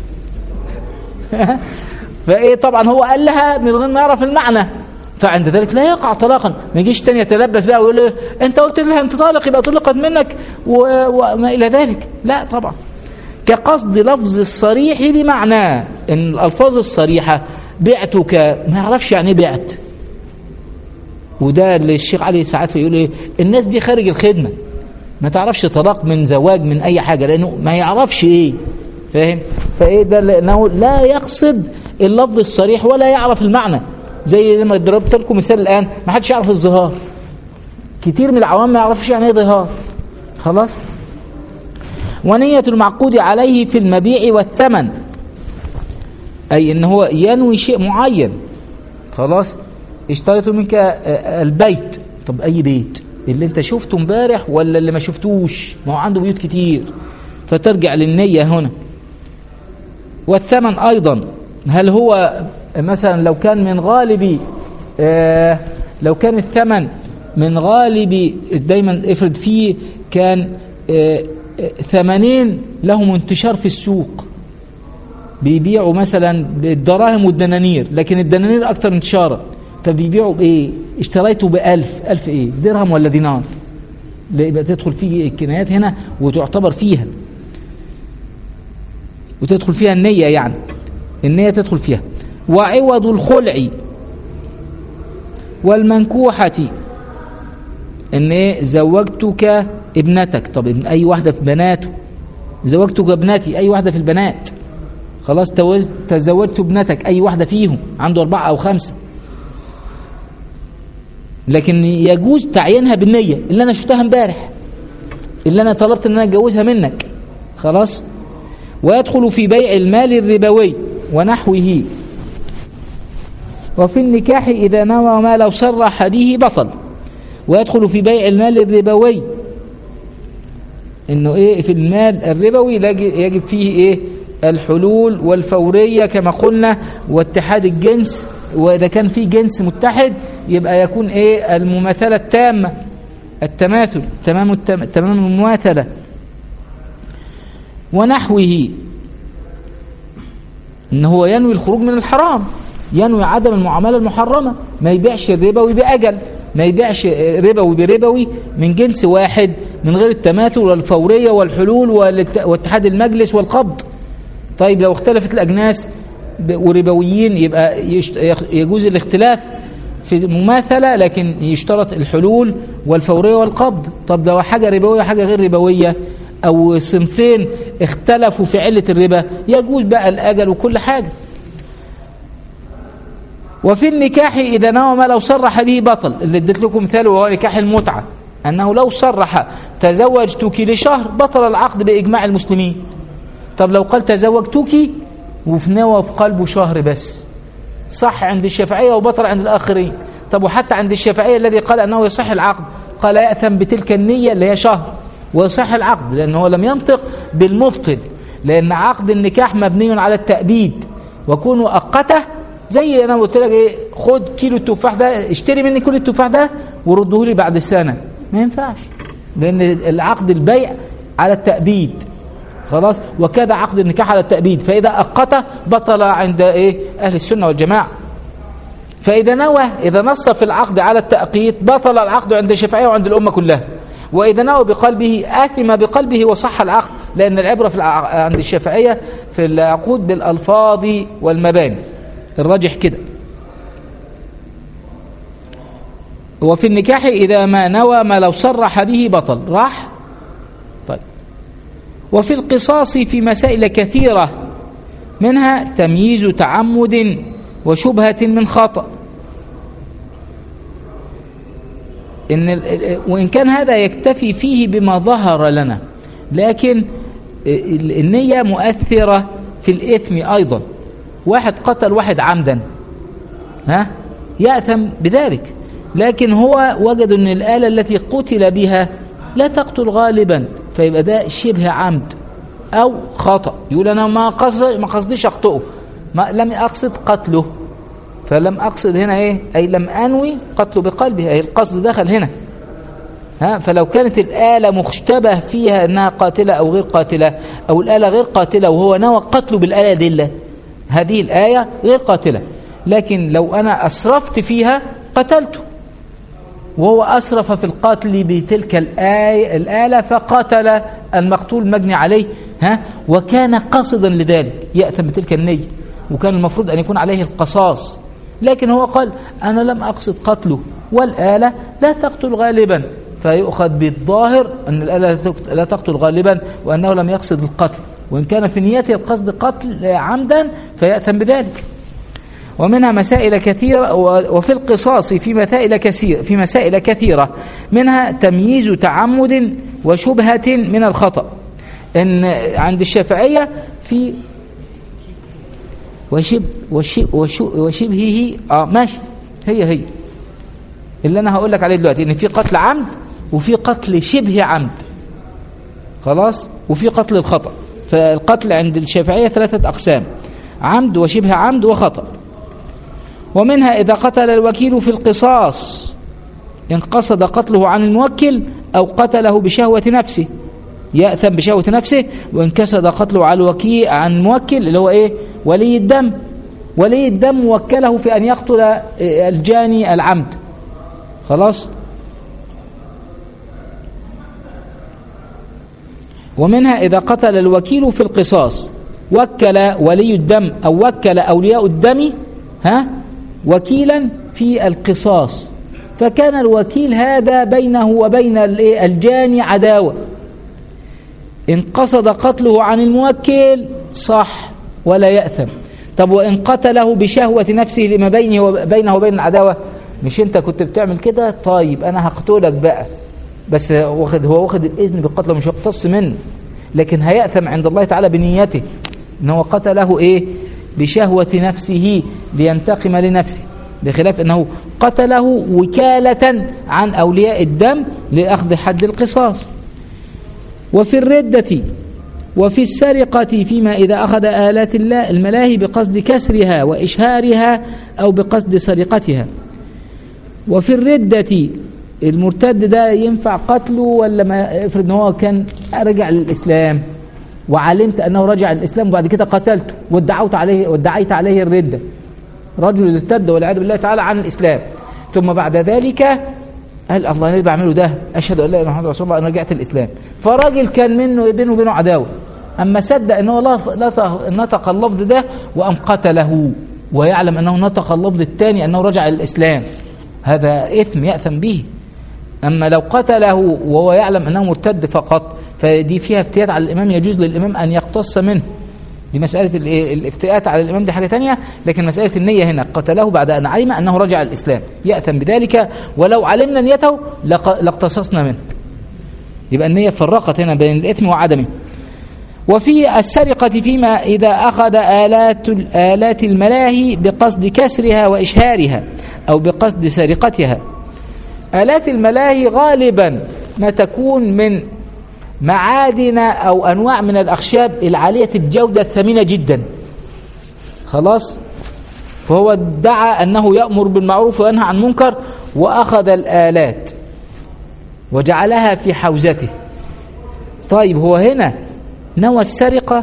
فايه طبعا هو قال لها من غير ما يعرف المعنى فعند ذلك لا يقع طلاقا ما يجيش تاني يتلبس بقى ويقول له انت قلت لها انت طالق يبقى طلقت منك و- وما الى ذلك لا طبعا كقصد لفظ الصريح لمعناه ان الالفاظ الصريحه بعتك ما يعرفش يعني ايه بعت وده اللي الشيخ علي ساعات يقول ايه الناس دي خارج الخدمه ما تعرفش طلاق من زواج من اي حاجه لانه ما يعرفش ايه فاهم فايه ده لانه لا يقصد اللفظ الصريح ولا يعرف المعنى زي ما ضربت لكم مثال الان ما حدش يعرف الظهار كتير من العوام ما يعرفش يعني ايه ظهار خلاص ونية المعقود عليه في المبيع والثمن أي إن هو ينوي شيء معين خلاص اشتريت منك آه، البيت طب أي بيت اللي أنت شفته امبارح ولا اللي ما شفتوش ما هو عنده بيوت كتير فترجع للنية هنا والثمن أيضا هل هو مثلا لو كان من غالب آه، لو كان الثمن من غالب دايما افرض فيه كان آه، آه، ثمنين لهم انتشار في السوق بيبيعوا مثلا بالدراهم والدنانير لكن الدنانير اكثر انتشارا فبيبيعوا بايه اشتريته بألف ألف ايه درهم ولا دينار لا يبقى تدخل فيه الكنايات هنا وتعتبر فيها وتدخل فيها النية يعني النية تدخل فيها وعوض الخلع والمنكوحة ان ايه زوجتك ابنتك طب ابن- اي واحدة في بناته زوجتك ابنتي اي واحدة في البنات خلاص توز- تزوجت ابنتك اي واحدة فيهم عنده اربعة او خمسة لكن يجوز تعيينها بالنية اللي انا شفتها امبارح اللي انا طلبت ان انا اتجوزها منك خلاص ويدخل في بيع المال الربوي ونحوه وفي النكاح إذا نوى ما لو صرح به بطل ويدخل في بيع المال الربوي انه ايه في المال الربوي يجب يجب فيه ايه الحلول والفورية كما قلنا واتحاد الجنس واذا كان في جنس متحد يبقى يكون ايه المماثلة التامة التماثل تمام التم... تمام المماثلة ونحوه ان هو ينوي الخروج من الحرام ينوي عدم المعاملة المحرمة ما يبيعش الربوي بأجل ما يبيعش ربوي بربوي من جنس واحد من غير التماثل والفورية والحلول والات- واتحاد المجلس والقبض طيب لو اختلفت الأجناس ب- وربويين يبقى يشت- يخ- يجوز الاختلاف في مماثلة لكن يشترط الحلول والفورية والقبض طب ده حاجة ربوية وحاجة غير ربوية أو صنفين اختلفوا في علة الربا يجوز بقى الأجل وكل حاجة وفي النكاح إذا نوى ما لو صرح به بطل اللي اديت لكم مثال وهو نكاح المتعة أنه لو صرح تزوجتك لشهر بطل العقد بإجماع المسلمين طب لو قال تزوجتك وفي نوى في قلبه شهر بس صح عند الشافعية وبطل عند الآخرين طب وحتى عند الشافعية الذي قال أنه يصح العقد قال يأثم بتلك النية اللي هي شهر ويصح العقد لأنه لم ينطق بالمبطل لأن عقد النكاح مبني على التأبيد وكون مؤقته زي انا قلت لك ايه خد كيلو التفاح ده اشتري مني كيلو التفاح ده ورده لي بعد سنه ما ينفعش لان العقد البيع على التأبيد خلاص وكذا عقد النكاح على التأبيد فإذا أقته بطل عند إيه أهل السنة والجماعة فإذا نوى إذا نص في العقد على التأقيت بطل العقد عند الشافعية وعند الأمة كلها وإذا نوى بقلبه آثم بقلبه وصح العقد لأن العبرة في الع... عند الشافعية في العقود بالألفاظ والمباني الراجح كده وفي النكاح إذا ما نوى ما لو صرح به بطل راح طيب وفي القصاص في مسائل كثيرة منها تمييز تعمد وشبهة من خطأ إن وإن كان هذا يكتفي فيه بما ظهر لنا لكن النية مؤثرة في الإثم أيضا واحد قتل واحد عمدا ها يأثم بذلك لكن هو وجد أن الآلة التي قتل بها لا تقتل غالبا فيبقى ده شبه عمد أو خطأ يقول أنا ما قصد ما قصديش أخطئه ما لم أقصد قتله فلم أقصد هنا إيه أي لم أنوي قتله بقلبه أي القصد دخل هنا ها فلو كانت الآلة مشتبه فيها أنها قاتلة أو غير قاتلة أو الآلة غير قاتلة وهو نوى قتله بالآلة دلة هذه الآية غير قاتلة لكن لو أنا أسرفت فيها قتلته وهو أسرف في القتل بتلك الآية الآلة فقتل المقتول مجني عليه ها وكان قصدا لذلك يأثم بتلك النية وكان المفروض أن يكون عليه القصاص لكن هو قال أنا لم أقصد قتله والآلة لا تقتل غالبا فيؤخذ بالظاهر أن الآلة لا تقتل غالبا وأنه لم يقصد القتل وإن كان في نيته القصد قتل عمدا فيأثم بذلك ومنها مسائل كثيرة وفي القصاص في مسائل كثيرة في مسائل كثيرة منها تمييز تعمد وشبهة من الخطأ إن عند الشافعية في وشب وشب وشبهه اه ماشي هي هي اللي انا هقول لك عليه دلوقتي ان في قتل عمد وفي قتل شبه عمد خلاص وفي قتل الخطأ فالقتل عند الشافعية ثلاثة أقسام عمد وشبه عمد وخطأ ومنها إذا قتل الوكيل في القصاص إن قصد قتله عن الموكل أو قتله بشهوة نفسه يأثم بشهوة نفسه وإن كسد قتله على الوكيل عن الموكل اللي هو إيه ولي الدم ولي الدم وكله في أن يقتل الجاني العمد خلاص ومنها إذا قتل الوكيل في القصاص وكل ولي الدم أو وكل أولياء الدم ها وكيلا في القصاص فكان الوكيل هذا بينه وبين الجاني عداوة إن قصد قتله عن الموكل صح ولا يأثم طب وإن قتله بشهوة نفسه لما بينه وبينه وبين العداوة مش أنت كنت بتعمل كده طيب أنا هقتلك بقى بس واخد هو واخد الإذن بالقتل مش هيقتص منه لكن هيأثم عند الله تعالى بنيته إن هو قتله إيه بشهوة نفسه لينتقم لنفسه بخلاف أنه قتله وكالة عن أولياء الدم لأخذ حد القصاص وفي الردة وفي السرقة فيما إذا أخذ آلات الله الملاهي بقصد كسرها وإشهارها أو بقصد سرقتها وفي الردة المرتد ده ينفع قتله ولا ما افرض ان هو كان رجع للإسلام وعلمت أنه رجع للإسلام وبعد كده قتلته وادعوت عليه وادعيت عليه الردة رجل ارتد والعياذ بالله تعالى عن الإسلام ثم بعد ذلك قال الله اللي بعمله ده أشهد أن لا إله إلا الله رسول الله أنا رجعت الإسلام فراجل كان منه بينه وبينه عداوة أما صدق أنه لا لا نطق اللفظ ده وأم قتله ويعلم أنه نطق اللفظ الثاني أنه رجع للإسلام هذا إثم يأثم به أما لو قتله وهو يعلم أنه مرتد فقط فدي فيها افتيات على الإمام يجوز للإمام أن يقتص منه دي مسألة الإيه؟ الافتئات على الإمام دي حاجة تانية لكن مسألة النية هنا قتله بعد أن علم أنه رجع الإسلام يأثم بذلك ولو علمنا نيته لق- لاقتصصنا منه يبقى النية فرقت هنا بين الإثم وعدمه وفي السرقة فيما إذا أخذ آلات آلات الملاهي بقصد كسرها وإشهارها أو بقصد سرقتها آلات الملاهي غالبا ما تكون من معادن أو أنواع من الأخشاب العالية الجودة الثمينة جدا خلاص فهو ادعى أنه يأمر بالمعروف وينهى عن منكر وأخذ الآلات وجعلها في حوزته طيب هو هنا نوى السرقة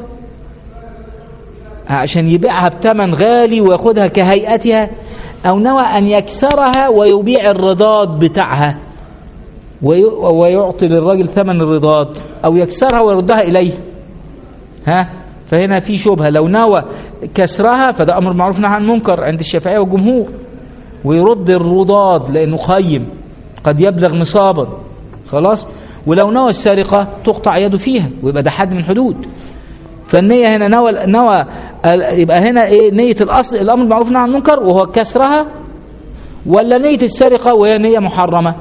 عشان يبيعها بثمن غالي وياخدها كهيئتها أو نوى أن يكسرها ويبيع الرضاد بتاعها وي- ويعطي للراجل ثمن الرضاد أو يكسرها ويردها إليه ها فهنا في شبهة لو نوى كسرها فده أمر معروف نهى عن منكر عند الشافعية والجمهور ويرد الرضاد لأنه خيم قد يبلغ نصابا خلاص ولو نوى السرقة تقطع يده فيها ويبقى ده حد من الحدود فالنية هنا نوى نوى ال- يبقى هنا ايه نية الأصل الأمر بالمعروف والنهي عن المنكر وهو كسرها ولا نية السرقة وهي نية محرمة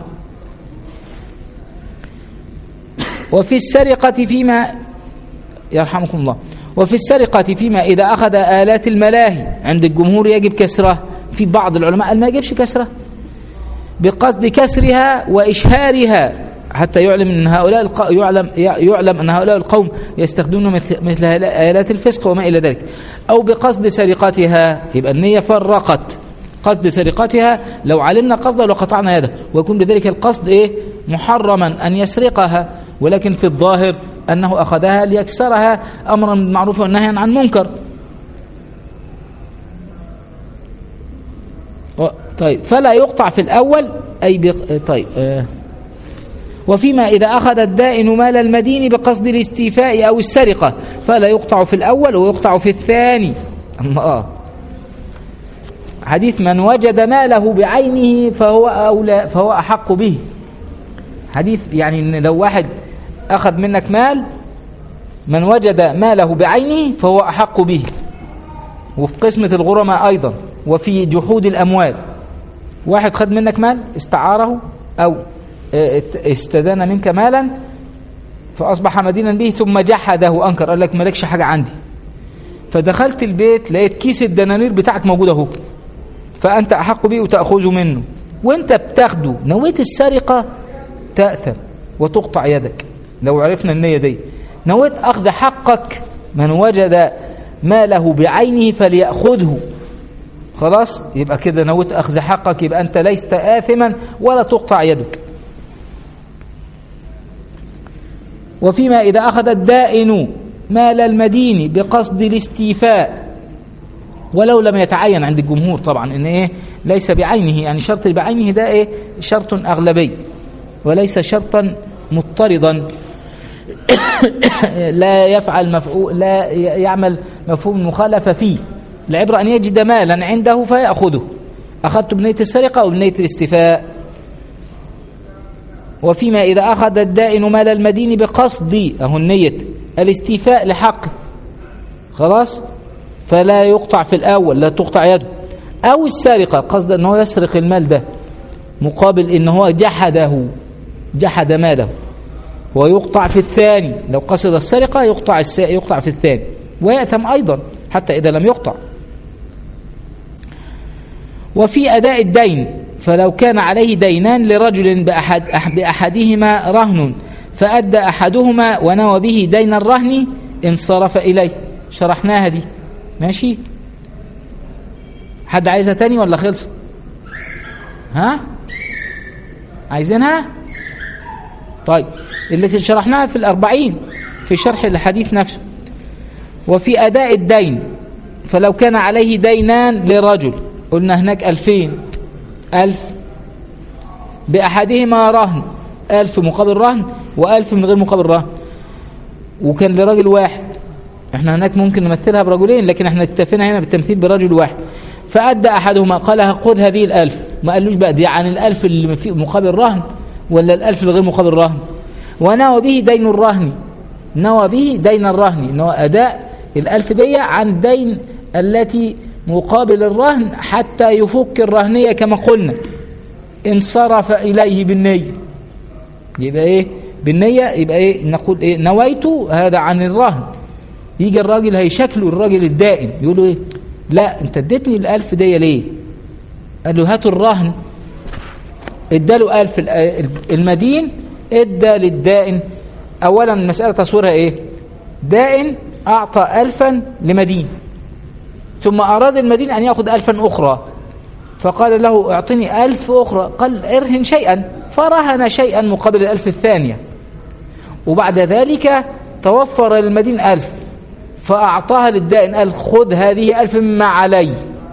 وفي السرقة فيما يرحمكم الله وفي السرقة فيما إذا أخذ آلات الملاهي عند الجمهور يجب كسرها في بعض العلماء قال ما يجبش كسرها بقصد كسرها وإشهارها حتى يعلم أن هؤلاء الق... يعلم يعلم أن هؤلاء القوم يستخدمون مثل, مثل آلات الفسق وما إلى ذلك أو بقصد سرقتها يبقى النية فرقت قصد سرقتها لو علمنا قصده لقطعنا يده ويكون بذلك القصد إيه محرما أن يسرقها ولكن في الظاهر أنه أخذها ليكسرها أمرا بالمعروف والنهي عن منكر و- طيب فلا يقطع في الأول أي بق... طيب آه. وفيما إذا أخذ الدائن مال المدين بقصد الاستيفاء أو السرقة فلا يقطع في الأول ويقطع في الثاني الله حديث من وجد ماله بعينه فهو أولى فهو أحق به حديث يعني إن لو واحد أخذ منك مال من وجد ماله بعينه فهو أحق به وفي قسمة الغرماء أيضا وفي جحود الأموال واحد خد منك مال استعاره أو استدان منك مالا فأصبح مدينا به ثم جحده أنكر قال لك مالكش حاجة عندي فدخلت البيت لقيت كيس الدنانير بتاعك موجود اهو فأنت أحق به وتأخذه منه وانت بتاخده نويت السرقة تأثم وتقطع يدك لو عرفنا النية دي نويت أخذ حقك من وجد ماله بعينه فليأخذه خلاص يبقى كده نويت أخذ حقك يبقى أنت ليست آثما ولا تقطع يدك وفيما إذا أخذ الدائن مال المدين بقصد الاستيفاء ولو لم يتعين عند الجمهور طبعا ان ايه ليس بعينه يعني شرط بعينه ده ايه شرط اغلبي وليس شرطا مضطردا لا يفعل مفعول لا يعمل مفهوم المخالفه فيه العبره ان يجد مالا عنده فياخذه اخذت بنيه السرقه او بنيه الاستيفاء وفيما اذا اخذ الدائن مال المدين بقصد اهو النيه الاستيفاء لحقه خلاص فلا يقطع في الأول لا تقطع يده أو السرقة قصد أنه يسرق المال ده مقابل أنه هو جحده جحد ماله ويقطع في الثاني لو قصد السرقة يقطع الس... يقطع في الثاني ويأثم أيضا حتى إذا لم يقطع وفي أداء الدين فلو كان عليه دينان لرجل بأحد بأحدهما رهن فأدى أحدهما ونوى به دين الرهن انصرف إليه شرحناها دي ماشي حد عايزها تاني ولا خلص ها عايزينها طيب اللي شرحناها في الأربعين في شرح الحديث نفسه وفي أداء الدين فلو كان عليه دينان لرجل قلنا هناك ألفين ألف بأحدهما رهن ألف مقابل رهن وألف من غير مقابل رهن وكان لراجل واحد احنا هناك ممكن نمثلها برجلين لكن احنا اكتفينا هنا بالتمثيل برجل واحد فأدى أحدهما قال خذ هذه الألف ما قالوش بقى دي عن الألف اللي في مقابل رهن ولا الألف اللي غير مقابل رهن ونوى به دين الرهن نوى به دين الرهن ان هو أداء الألف دي عن الدين التي مقابل الرهن حتى يفك الرهنية كما قلنا انصرف إليه بالنية يبقى إيه بالنية يبقى إيه نقول إيه نويت هذا عن الرهن يجي الراجل هيشكله الراجل الدائن يقول له إيه لا أنت اديتني الألف دي ليه قال له هاتوا الرهن اداله ألف المدين ادى للدائن أولا المسألة تصويرها إيه دائن أعطى ألفا لمدين ثم أراد المدين أن يأخذ ألفا أخرى فقال له اعطني ألف أخرى قال ارهن شيئا فرهن شيئا مقابل الألف الثانية وبعد ذلك توفر للمدين ألف فأعطاها للدائن قال خذ هذه ألف مما علي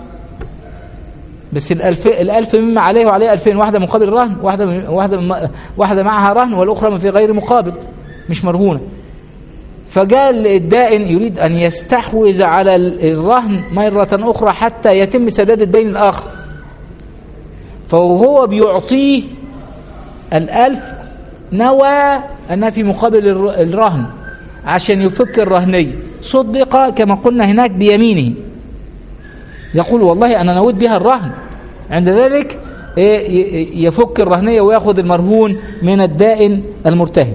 بس الألف, الألف مما عليه وعليه ألفين واحدة مقابل رهن واحدة, واحدة, واحدة معها رهن والأخرى في غير مقابل مش مرهونة فقال الدائن يريد أن يستحوذ على الرهن مرة أخرى حتى يتم سداد الدين الآخر فهو بيعطيه الألف نوى أنها في مقابل الرهن عشان يفك الرهنية صدق كما قلنا هناك بيمينه يقول والله أنا نويت بها الرهن عند ذلك يفك الرهنية ويأخذ المرهون من الدائن المرتهن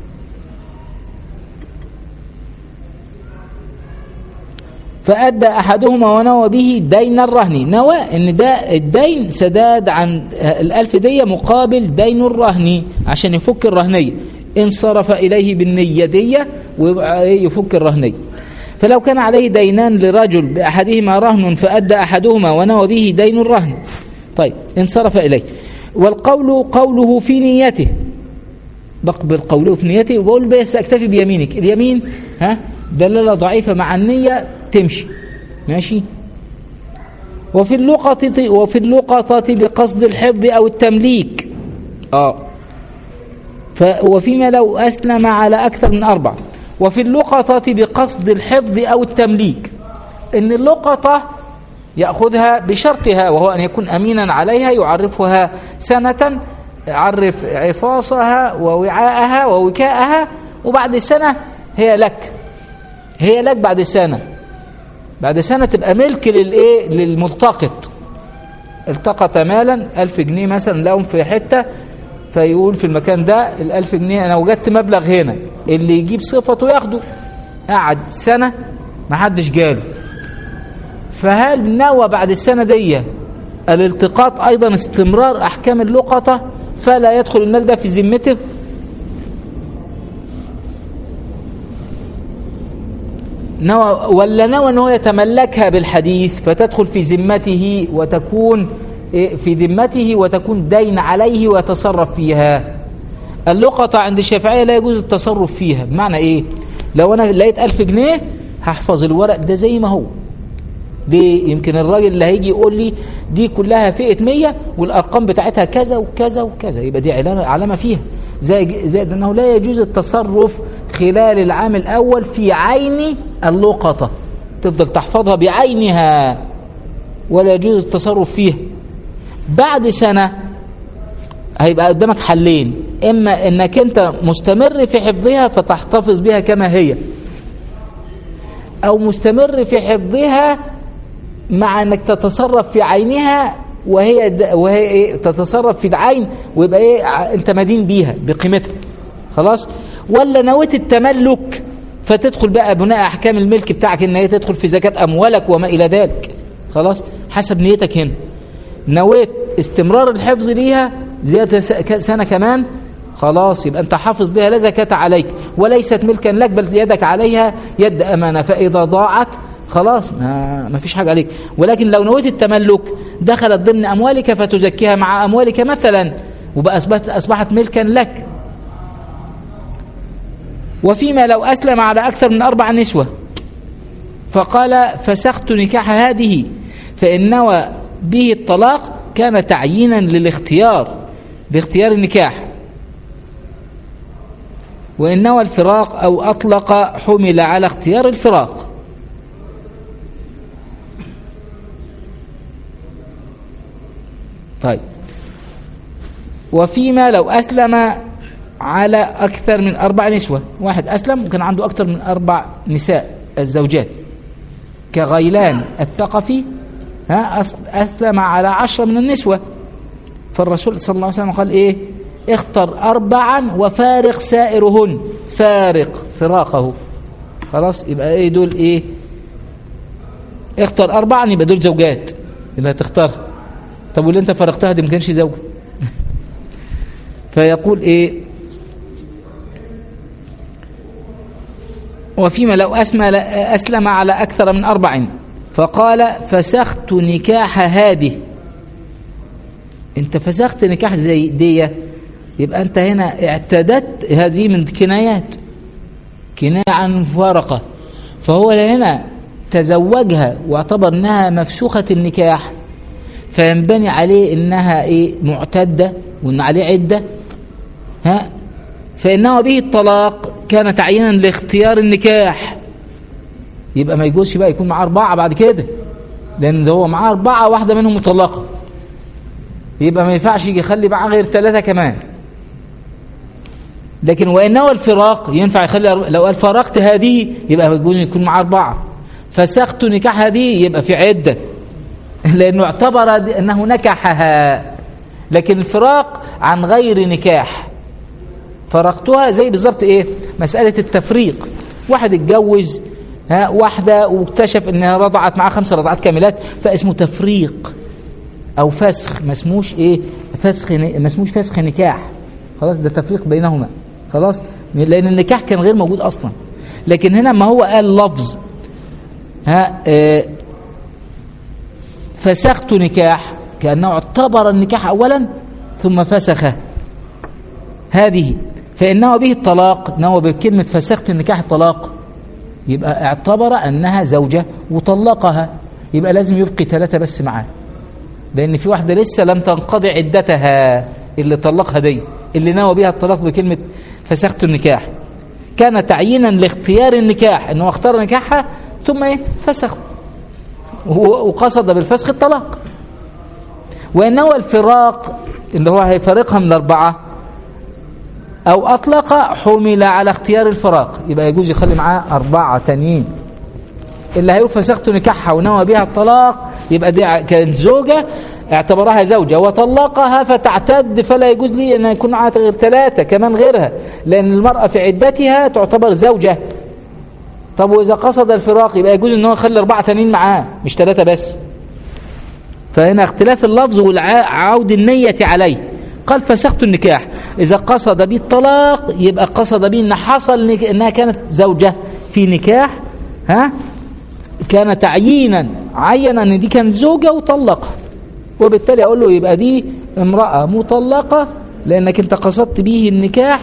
فأدى أحدهما ونوى به دين الرهن نوى أن ده الدين سداد عن الألف دية مقابل دين الرهن عشان يفك الرهنية انصرف إليه بالنية دية ويفك الرهنية فلو كان عليه دينان لرجل بأحدهما رهن فأدى أحدهما ونوى به دين الرهن طيب انصرف إليه والقول قوله في نيته بقبل قوله في نيته وبقول بس أكتفي بيمينك اليمين ها دلالة ضعيفة مع النية تمشي ماشي وفي اللقطة وفي اللقطة بقصد الحفظ أو التمليك اه ف وفيما لو أسلم على أكثر من أربع وفي اللقطة بقصد الحفظ أو التمليك إن اللقطة يأخذها بشرطها وهو أن يكون أمينا عليها يعرفها سنة يعرف عفاصها ووعاءها ووكاءها وبعد سنة هي لك هي لك بعد سنة بعد سنة تبقى ملك للإيه للملتقط التقط مالا ألف جنيه مثلا لهم في حتة فيقول في المكان ده الألف جنيه أنا وجدت مبلغ هنا اللي يجيب صفته ياخده قعد سنة ما حدش جاله فهل نوى بعد السنة دي الالتقاط أيضا استمرار أحكام اللقطة فلا يدخل المال ده في ذمته نوى ولا نوى أنه يتملكها بالحديث فتدخل في ذمته وتكون في ذمته وتكون دين عليه ويتصرف فيها اللقطة عند الشافعية لا يجوز التصرف فيها بمعنى ايه لو انا لقيت ألف جنيه هحفظ الورق ده زي ما هو ليه يمكن الراجل اللي هيجي يقول لي دي كلها فئة مية والأرقام بتاعتها كذا وكذا وكذا يبقى دي علامة, علامة فيها زي زائد أنه لا يجوز التصرف خلال العام الأول في عين اللقطة تفضل تحفظها بعينها ولا يجوز التصرف فيها بعد سنة هيبقى قدامك حلين إما أنك أنت مستمر في حفظها فتحتفظ بها كما هي أو مستمر في حفظها مع أنك تتصرف في عينها وهي وهي إيه تتصرف في العين ويبقى إيه أنت مدين بيها بقيمتها خلاص ولا نويت التملك فتدخل بقى بناء أحكام الملك بتاعك إن هي تدخل في زكاة أموالك وما إلى ذلك خلاص حسب نيتك هنا نويت استمرار الحفظ ليها زيادة سنة كمان خلاص يبقى أنت حافظ لها لا زكاة عليك وليست ملكا لك بل يدك عليها يد أمانة فإذا ضاعت خلاص ما, ما فيش حاجة عليك ولكن لو نويت التملك دخلت ضمن أموالك فتزكيها مع أموالك مثلا وبقى أصبحت, أصبحت ملكا لك وفيما لو أسلم على أكثر من أربع نسوة فقال فسخت نكاح هذه فإن نوى به الطلاق كان تعيينا للاختيار باختيار النكاح وإن نوى الفراق أو أطلق حمل على اختيار الفراق طيب وفيما لو أسلم على أكثر من أربع نسوة واحد أسلم وكان عنده أكثر من أربع نساء الزوجات كغيلان الثقفي ها أس- أسلم على عشرة من النسوة فالرسول صلى الله عليه وسلم قال إيه اختر أربعا وفارق سائرهن فارق فراقه خلاص يبقى إيه دول إيه اختر أربعا يبقى دول زوجات اللي هتختارها طب واللي انت فرقتها دي ما كانش زوجة فيقول ايه وفيما لو أسمى أسلم على أكثر من أربع فقال فسخت نكاح هذه انت فسخت نكاح زي دي يبقى انت هنا اعتدت هذه من كنايات كناية عن مفارقة فهو هنا تزوجها واعتبر انها مفسوخة النكاح فينبني عليه انها ايه معتدة وان عليه عدة ها فانه به الطلاق كان تعيينا لاختيار النكاح يبقى ما يجوزش بقى يكون معاه اربعة بعد كده لان ده هو معاه اربعة واحدة منهم مطلقة يبقى ما ينفعش يجي يخلي معاه غير ثلاثة كمان لكن وانه الفراق ينفع يخلي أربعة. لو قال فرقت هذه يبقى يجوز يكون معاه اربعة فسخت نكاح هذه يبقى في عدة لانه اعتبر انه نكحها لكن الفراق عن غير نكاح فرقتها زي بالظبط ايه مسألة التفريق واحد اتجوز ها واحدة واكتشف انها رضعت معاه خمس رضعات كاملات فاسمه تفريق او فسخ ما اسموش ايه فسخ ما اسموش فسخ نكاح خلاص ده تفريق بينهما خلاص لان النكاح كان غير موجود اصلا لكن هنا ما هو قال لفظ ها اه فسخت نكاح كأنه اعتبر النكاح أولا ثم فسخه هذه فإنه به الطلاق إنه بكلمة فسخت النكاح الطلاق يبقى اعتبر أنها زوجة وطلقها يبقى لازم يبقي ثلاثة بس معاه لأن في واحدة لسه لم تنقضي عدتها اللي طلقها دي اللي نوى بها الطلاق بكلمة فسخت النكاح كان تعيينا لاختيار النكاح انه اختار نكاحها ثم ايه فسخ وقصد بالفسخ الطلاق وانه الفراق اللي هو هيفرقها من الاربعه او اطلق حمل على اختيار الفراق يبقى يجوز يخلي معاه اربعه تانيين اللي هيقول فسخت نكاحها ونوى بها الطلاق يبقى دي كانت زوجه اعتبرها زوجة وطلقها فتعتد فلا يجوز لي أن يكون معها غير ثلاثة كمان غيرها لأن المرأة في عدتها تعتبر زوجة طب وإذا قصد الفراق يبقى يجوز أن هو يخلي أربعة تانيين معاه مش ثلاثة بس فهنا اختلاف اللفظ وعود النية عليه قال فسخت النكاح إذا قصد به الطلاق يبقى قصد به أن حصل أنها كانت زوجة في نكاح ها كان تعيينا عين أن دي كانت زوجة وطلقها وبالتالي أقول له يبقى دي امرأة مطلقة لأنك أنت قصدت به النكاح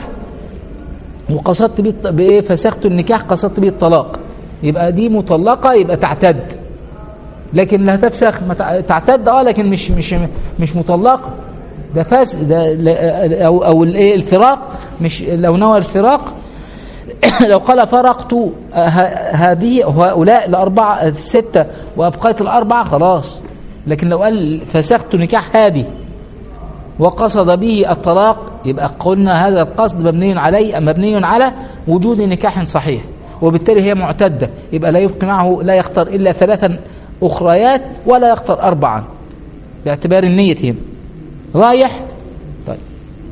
وقصدت به بإيه فسخت النكاح قصدت به الطلاق يبقى دي مطلقة يبقى تعتد لكن لا تفسخ تعتد اه لكن مش مش مش مطلقة ده فاس ده او او الايه الفراق مش لو نوى الفراق لو قال فرقت هذه هؤلاء الأربعة الستة وأبقيت الأربعة خلاص لكن لو قال فسخت نكاح هذه وقصد به الطلاق يبقى قلنا هذا القصد مبني عليه مبني على وجود نكاح صحيح وبالتالي هي معتدة يبقى لا يبقي معه لا يختار إلا ثلاثا أخريات ولا يختار أربعا باعتبار النية هنا رايح طيب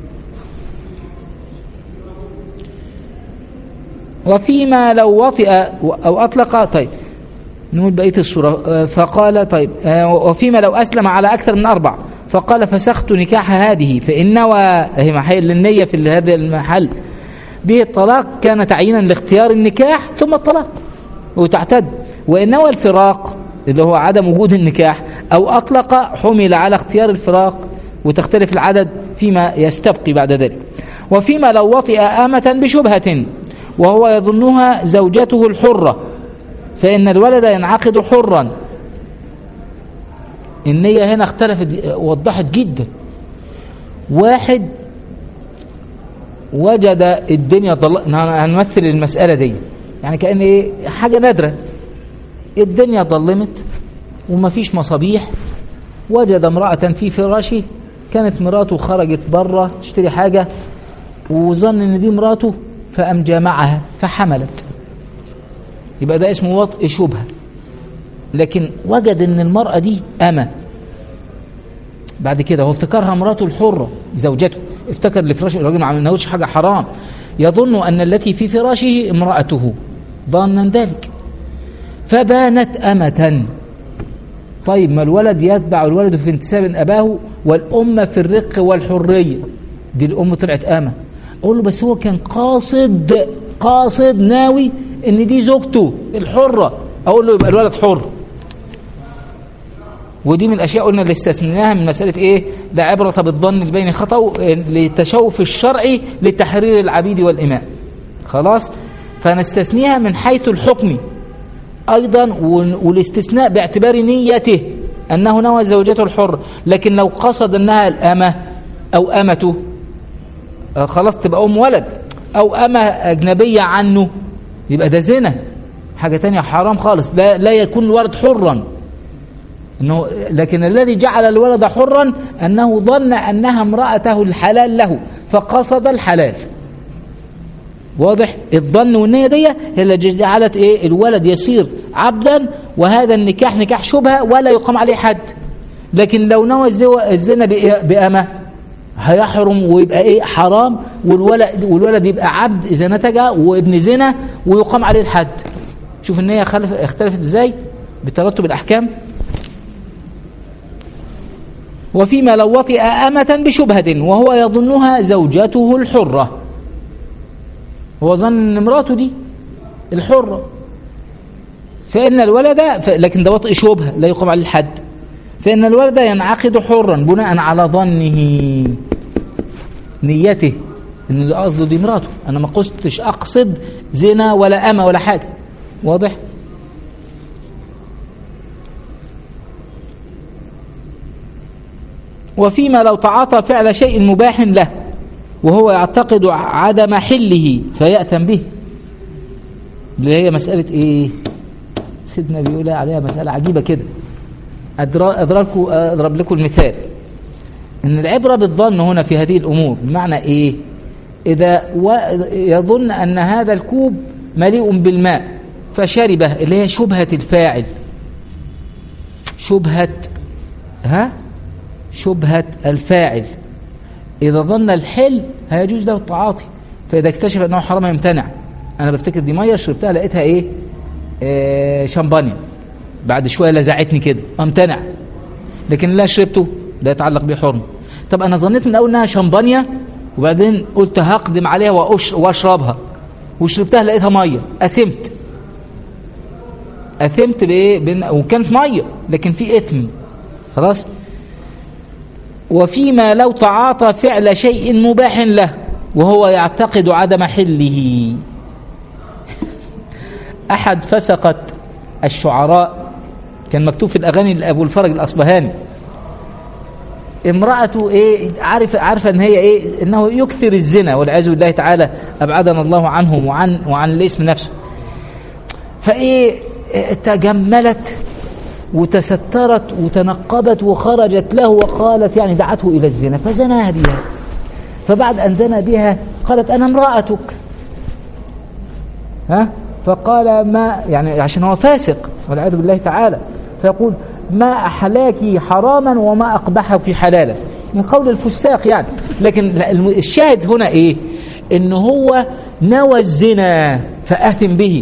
وفيما لو وطئ أو أطلق طيب نقول بقية الصورة فقال طيب وفيما لو أسلم على أكثر من أربع فقال فسخت نكاح هذه فإن نوى هي محل للنية في هذا المحل به الطلاق كان تعيينا لاختيار النكاح ثم الطلاق وتعتد وإن نوى الفراق اللي هو عدم وجود النكاح أو أطلق حمل على اختيار الفراق وتختلف العدد فيما يستبقي بعد ذلك وفيما لو وطئ آمة بشبهة وهو يظنها زوجته الحرة فإن الولد ينعقد حرا النية هنا اختلفت وضحت جدا واحد وجد الدنيا ضل... هنمثل المسألة دي يعني كأن ايه حاجة نادرة الدنيا ظلمت وما فيش مصابيح وجد امرأة في فراشه كانت مراته خرجت بره تشتري حاجة وظن ان دي مراته فقام جامعها فحملت يبقى ده اسمه وطء شبهة لكن وجد ان المرأة دي أمة بعد كده هو افتكرها مراته الحرة زوجته افتكر لفراش الراجل ما عملناهوش حاجة حرام يظن أن التي في فراشه امرأته ظانا ذلك فبانت أمة طيب ما الولد يتبع الولد في انتساب أباه والأم في الرق والحرية دي الأم طلعت أمة أقول له بس هو كان قاصد قاصد ناوي إن دي زوجته الحرة أقول له يبقى الولد حر ودي من الاشياء قلنا اللي استثنيناها من مساله ايه لا عبره بالظن البين خطا لتشوف الشرعي لتحرير العبيد والاماء خلاص فنستثنيها من حيث الحكم ايضا والاستثناء باعتبار نيته انه نوى زوجته الحر لكن لو قصد انها الامه او امته آه خلاص تبقى ام ولد او امه اجنبيه عنه يبقى ده زنا حاجه تانية حرام خالص لا لا يكون الولد حرا انه لكن الذي جعل الولد حرا انه ظن انها امراته الحلال له فقصد الحلال واضح الظن والنية دي هي اللي جعلت ايه الولد يصير عبدا وهذا النكاح نكاح شبهة ولا يقام عليه حد لكن لو نوى الزنا بأمة هيحرم ويبقى ايه حرام والولد والولد يبقى عبد اذا نتج وابن زنا ويقام عليه الحد شوف النية اختلفت ازاي بترتب الاحكام وفيما لو وطئ أمة بشبهة وهو يظنها زوجته الحرة هو ظن ان امراته دي الحرة فإن الولد ف... لكن ده وطئ شبهة لا يقام عليه الحد فإن الولد ينعقد حرا بناء على ظنه نيته ان ده قصده دي امراته انا ما قصدتش اقصد زنا ولا أمة ولا حاجة واضح وفيما لو تعاطى فعل شيء مباح له وهو يعتقد عدم حله فيأثم به اللي هي مسألة ايه سيدنا بيقول عليها مسألة عجيبة كده أضرب, أضرب لكم المثال ان العبرة بالظن هنا في هذه الأمور بمعنى ايه إذا يظن أن هذا الكوب مليء بالماء فشربه اللي هي شبهة الفاعل شبهة ها شبهة الفاعل إذا ظن الحل هيجوز له التعاطي فإذا اكتشف أنه حرام يمتنع أنا بفتكر دي مية شربتها لقيتها إيه آه شامبانيا بعد شوية لزعتني كده امتنع لكن لا شربته ده يتعلق به حرم طب أنا ظنيت من أول أنها شامبانيا وبعدين قلت هقدم عليها وأشربها وشربتها لقيتها مية أثمت أثمت بإيه وكانت مية لكن في إثم خلاص وفيما لو تعاطى فعل شيء مباح له وهو يعتقد عدم حله أحد فسقة الشعراء كان مكتوب في الأغاني لأبو الفرج الأصبهاني امرأته ايه عارف عارفة ان هي ايه انه يكثر الزنا والعياذ بالله تعالى ابعدنا الله عنهم وعن وعن الاسم نفسه فايه تجملت وتسترت وتنقبت وخرجت له وقالت يعني دعته إلى الزنا فزناها بها فبعد أن زنى بها قالت أنا امرأتك ها فقال ما يعني عشان هو فاسق والعياذ بالله تعالى فيقول ما أحلاك حراما وما أقبحك حلالا من قول الفساق يعني لكن الشاهد هنا إيه إن هو نوى الزنا فأثم به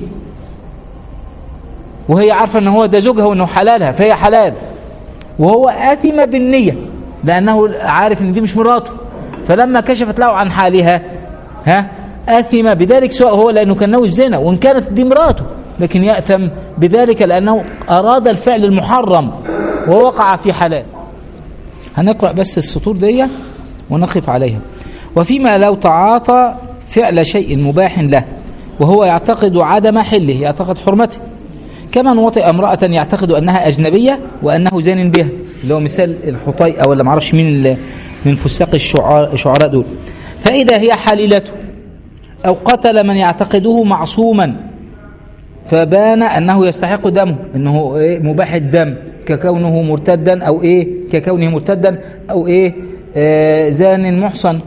وهي عارفة ان هو ده زوجها وانه حلالها فهي حلال وهو آثم بالنية لأنه عارف ان دي مش مراته فلما كشفت له عن حالها ها آثم بذلك سواء هو لأنه كان ناوي الزنا وإن كانت دي مراته لكن يأثم بذلك لأنه أراد الفعل المحرم ووقع في حلال هنقرأ بس السطور دي ونقف عليها وفيما لو تعاطى فعل شيء مباح له وهو يعتقد عدم حله يعتقد حرمته كمن وطئ امرأة يعتقد أنها أجنبية وأنه زان بها اللي هو مثال الحطيئة ولا معرفش مين من فساق الشعراء دول فإذا هي حليلته أو قتل من يعتقده معصوما فبان أنه يستحق دمه أنه إيه مباح الدم ككونه مرتدا أو إيه ككونه مرتدا أو إيه آه، زان محصن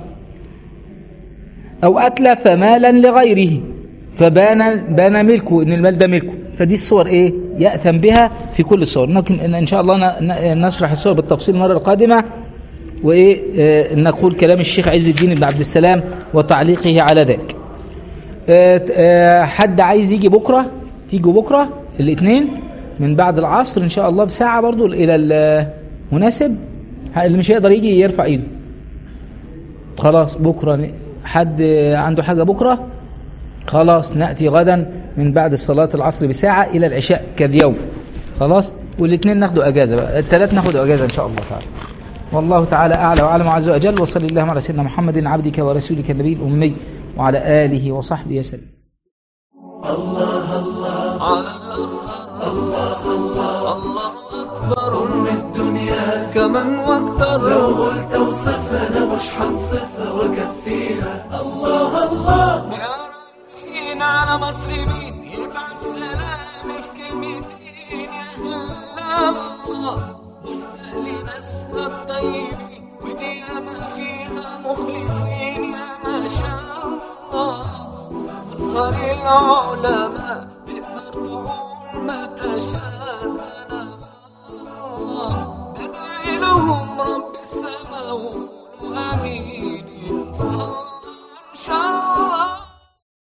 أو أتلف مالا لغيره فبان بان ملكه إن المال ده ملكه فدي الصور إيه يأثم بها في كل الصور لكن إن شاء الله ن- ن- نشرح الصور بالتفصيل المرة القادمة وإيه آه، نقول كلام الشيخ عز الدين بن عبد السلام وتعليقه على ذلك آه، آه، حد عايز يجي بكرة تيجوا بكرة الاثنين من بعد العصر إن شاء الله بساعة برضو إلى المناسب اللي مش هيقدر يجي يرفع ايده خلاص بكرة ن- حد عنده حاجة بكرة خلاص نأتي غدا من بعد صلاة العصر بساعة إلى العشاء كاليوم خلاص والاثنين ناخدوا أجازة بقى الثلاث ناخدوا أجازة إن شاء الله تعالى والله تعالى أعلى وأعلم عز وجل وصلى اللهم على سيدنا محمد عبدك ورسولك النبي الأمي وعلى آله وصحبه وسلم على الأزهر الله الله الله أكبر من الدنيا كمن واكتر لو قلت اوصفها انا مش هنصفها واكفيها الله الله يا رايحين على مصر مين يبعت سلام في كلمتين يا هلا الله مشتاق لناسها الطيبين ودي ياما فيها مخلصين يا ما شاء الله أزهر العلماء تقدر تقول ما تشاء